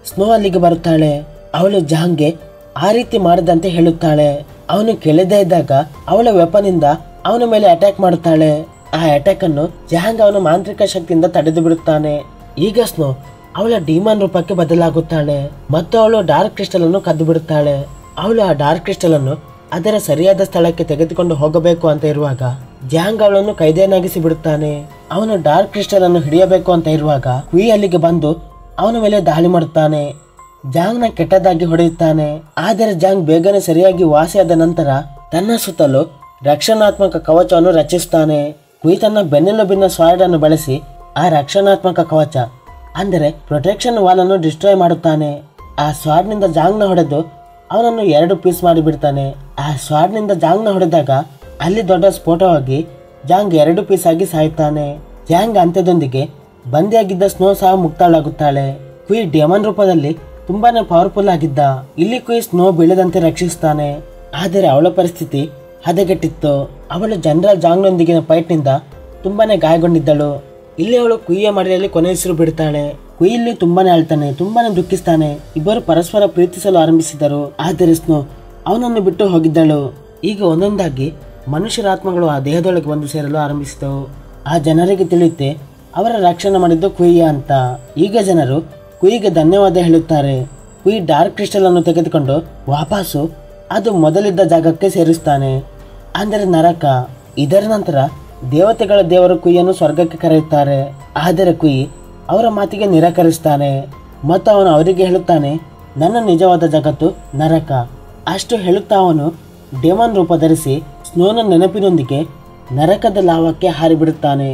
ಸ್ನೋ ಅಲ್ಲಿಗೆ ಬರುತ್ತಾಳೆ ಅವಳು ಜಾಂಗ್ಗೆ ಆ ರೀತಿ ಮಾಡದಂತೆ ಹೇಳುತ್ತಾಳೆ ಅವನು ಕೆಳದೆ ಇದ್ದಾಗ ಅವಳ ವೆಪನಿಂದ ಅವನ ಮೇಲೆ ಅಟ್ಯಾಕ್ ಮಾಡುತ್ತಾಳೆ ಆ ಅಟ್ಯಾಕ್ ಅನ್ನು ಜಹಾಂಗ್ ಅವನ ಮಾಂತ್ರಿಕ ಶಕ್ತಿಯಿಂದ ತಡೆದು ಬಿಡುತ್ತಾನೆ ಈಗ ಸ್ನೋ ಅವಳ ಡಿಮಾನ್ ರೂಪಕ್ಕೆ ಬದಲಾಗುತ್ತಾಳೆ ಮತ್ತು ಅವಳು ಡಾರ್ಕ್ ಕ್ರಿಸ್ಟಲ್ ಅನ್ನು ಕದ್ದು ಬಿಡುತ್ತಾಳೆ ಅವಳು ಆ ಡಾರ್ಕ್ ಕ್ರಿಸ್ಟಲ್ ಅನ್ನು ಅದರ ಸರಿಯಾದ ಸ್ಥಳಕ್ಕೆ ತೆಗೆದುಕೊಂಡು ಹೋಗಬೇಕು ಅಂತ ಇರುವಾಗ ಜಾಂಗ್ ಅವಳನ್ನು ಕೈದೇನಾಗಿಸಿ ಬಿಡುತ್ತಾನೆ ಅವನು ಡಾರ್ಕ್ ಕ್ರಿಸ್ಟಲ್ ಅನ್ನು ಹಿಡಿಯಬೇಕು ಅಂತ ಇರುವಾಗ ಕುಯಿ ಅಲ್ಲಿಗೆ ಬಂದು ಅವನ ಮೇಲೆ ದಾಳಿ ಮಾಡುತ್ತಾನೆ ಜಾಂಗ್ನ ಕೆಟ್ಟದಾಗಿ ಹೊಡೆಯುತ್ತಾನೆ ಆದರೆ ಜಾಂಗ್ ಬೇಗನೆ ಸರಿಯಾಗಿ ವಾಸಿಯಾದ ನಂತರ ತನ್ನ ಸುತ್ತಲೂ ರಕ್ಷಣಾತ್ಮಕ ಕವಚವನ್ನು ರಚಿಸುತ್ತಾನೆ ಕುಯಿ ತನ್ನ ಬೆನ್ನೆಲುಬಿನ ಸ್ವಾರ್ಡ್ ಅನ್ನು ಬಳಸಿ ಆ ರಕ್ಷಣಾತ್ಮಕ ಕವಚ ಅಂದರೆ ಪ್ರೊಟೆಕ್ಷನ್ ವಾಲ್ ಅನ್ನು ಡಿಸ್ಟ್ರಾಯ್ ಮಾಡುತ್ತಾನೆ ಆ ಸ್ವಾಡ್ನಿಂದ ಜಾಂಗ್ನ ಹೊಡೆದು ಅವನನ್ನು ಎರಡು ಪೀಸ್ ಮಾಡಿಬಿಡ್ತಾನೆ ಆ ಸ್ವಾಡ್ನಿಂದ ಜಾಂಗ್ನ ಹೊಡೆದಾಗ ಅಲ್ಲಿ ದೊಡ್ಡ ಸ್ಫೋಟವಾಗಿ ಜಾಂಗ್ ಎರಡು ಪೀಸ್ ಆಗಿ ಸಾಯುತ್ತಾನೆ ಜಾಂಗ್ ಅಂತ್ಯದೊಂದಿಗೆ ಬಂದಿಯಾಗಿದ್ದ ಸ್ನೋ ಸಹ ಮುಕ್ತಾಳಾಗುತ್ತಾಳೆ ಕುಯಿ ಡೆಮನ್ ರೂಪದಲ್ಲಿ ತುಂಬಾನೇ ಪವರ್ಫುಲ್ ಆಗಿದ್ದ ಇಲ್ಲಿ ಕುಯಿ ಸ್ನೋ ಬೀಳದಂತೆ ರಕ್ಷಿಸ್ತಾನೆ ಆದರೆ ಅವಳ ಪರಿಸ್ಥಿತಿ ಹದಗೆಟ್ಟಿತ್ತು ಅವಳು ಜನರಲ್ ಜಾಂಗ್ನೊಂದಿಗಿನ ಫೈಟ್ನಿಂದ ತುಂಬಾನೇ ಗಾಯಗೊಂಡಿದ್ದಳು ಇಲ್ಲಿ ಅವಳು ಕುಯ್ಯ ಮಡಿಯಲ್ಲಿ ಕೊನೆಯುಸಿರು ಬಿಡ್ತಾಳೆ ಕುಯ್ಯಲ್ಲಿ ತುಂಬಾನೇ ಅಳ್ತಾನೆ ತುಂಬಾನೇ ದುಃಖಿಸ್ತಾನೆ ಇಬ್ಬರು ಪರಸ್ಪರ ಪ್ರೀತಿಸಲು ಆರಂಭಿಸಿದರು ಆದರೆ ಸ್ನೋ ಅವನನ್ನು ಬಿಟ್ಟು ಹೋಗಿದ್ದಳು ಈಗ ಒಂದೊಂದಾಗಿ ಮನುಷ್ಯರ ಆತ್ಮಗಳು ಆ ದೇಹದೊಳಗೆ ಬಂದು ಸೇರಲು ಆರಂಭಿಸಿದವು ಆ ಜನರಿಗೆ ತಿಳಿಯುತ್ತೆ ಅವರ ರಕ್ಷಣೆ ಮಾಡಿದ್ದು ಕುಯ್ಯ ಅಂತ ಈಗ ಜನರು ಕುಯಿಗೆ ಧನ್ಯವಾದ ಹೇಳುತ್ತಾರೆ ಕುಯಿ ಡಾರ್ಕ್ ಕ್ರಿಸ್ಟಲ್ ಅನ್ನು ತೆಗೆದುಕೊಂಡು ವಾಪಸ್ಸು ಅದು ಮೊದಲಿದ್ದ ಜಾಗಕ್ಕೆ ಸೇರಿಸ್ತಾನೆ ಅಂದರೆ ನರಕ ಇದರ ನಂತರ ದೇವತೆಗಳ ದೇವರು ಕುಯ್ಯನ್ನು ಸ್ವರ್ಗಕ್ಕೆ ಕರೆಯುತ್ತಾರೆ ಆದರೆ ಕುಯಿ ಅವರ ಮಾತಿಗೆ ನಿರಾಕರಿಸ್ತಾನೆ ಮತ್ತು ಅವನು ಅವರಿಗೆ ಹೇಳುತ್ತಾನೆ ನನ್ನ ನಿಜವಾದ ಜಗತ್ತು ನರಕ ಅಷ್ಟು ಹೇಳುತ್ತಾ ಅವನು ಡೆಮನ್ ರೂಪ ಧರಿಸಿ ಸ್ನೋನ ನೆನಪಿನೊಂದಿಗೆ ನರಕದ ಲಾವಕ್ಕೆ ಹಾರಿಬಿಡುತ್ತಾನೆ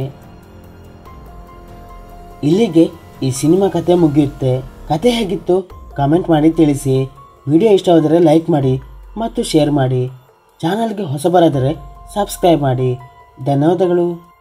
ಇಲ್ಲಿಗೆ ಈ ಸಿನಿಮಾ ಕತೆ ಮುಗಿಯುತ್ತೆ ಕತೆ ಹೇಗಿತ್ತು ಕಮೆಂಟ್ ಮಾಡಿ ತಿಳಿಸಿ ವಿಡಿಯೋ ಇಷ್ಟವಾದರೆ ಲೈಕ್ ಮಾಡಿ ಮತ್ತು ಶೇರ್ ಮಾಡಿ ಚಾನಲ್ಗೆ ಹೊಸಬರಾದರೆ ಸಬ್ಸ್ಕ್ರೈಬ್ ಮಾಡಿ ಧನ್ಯವಾದಗಳು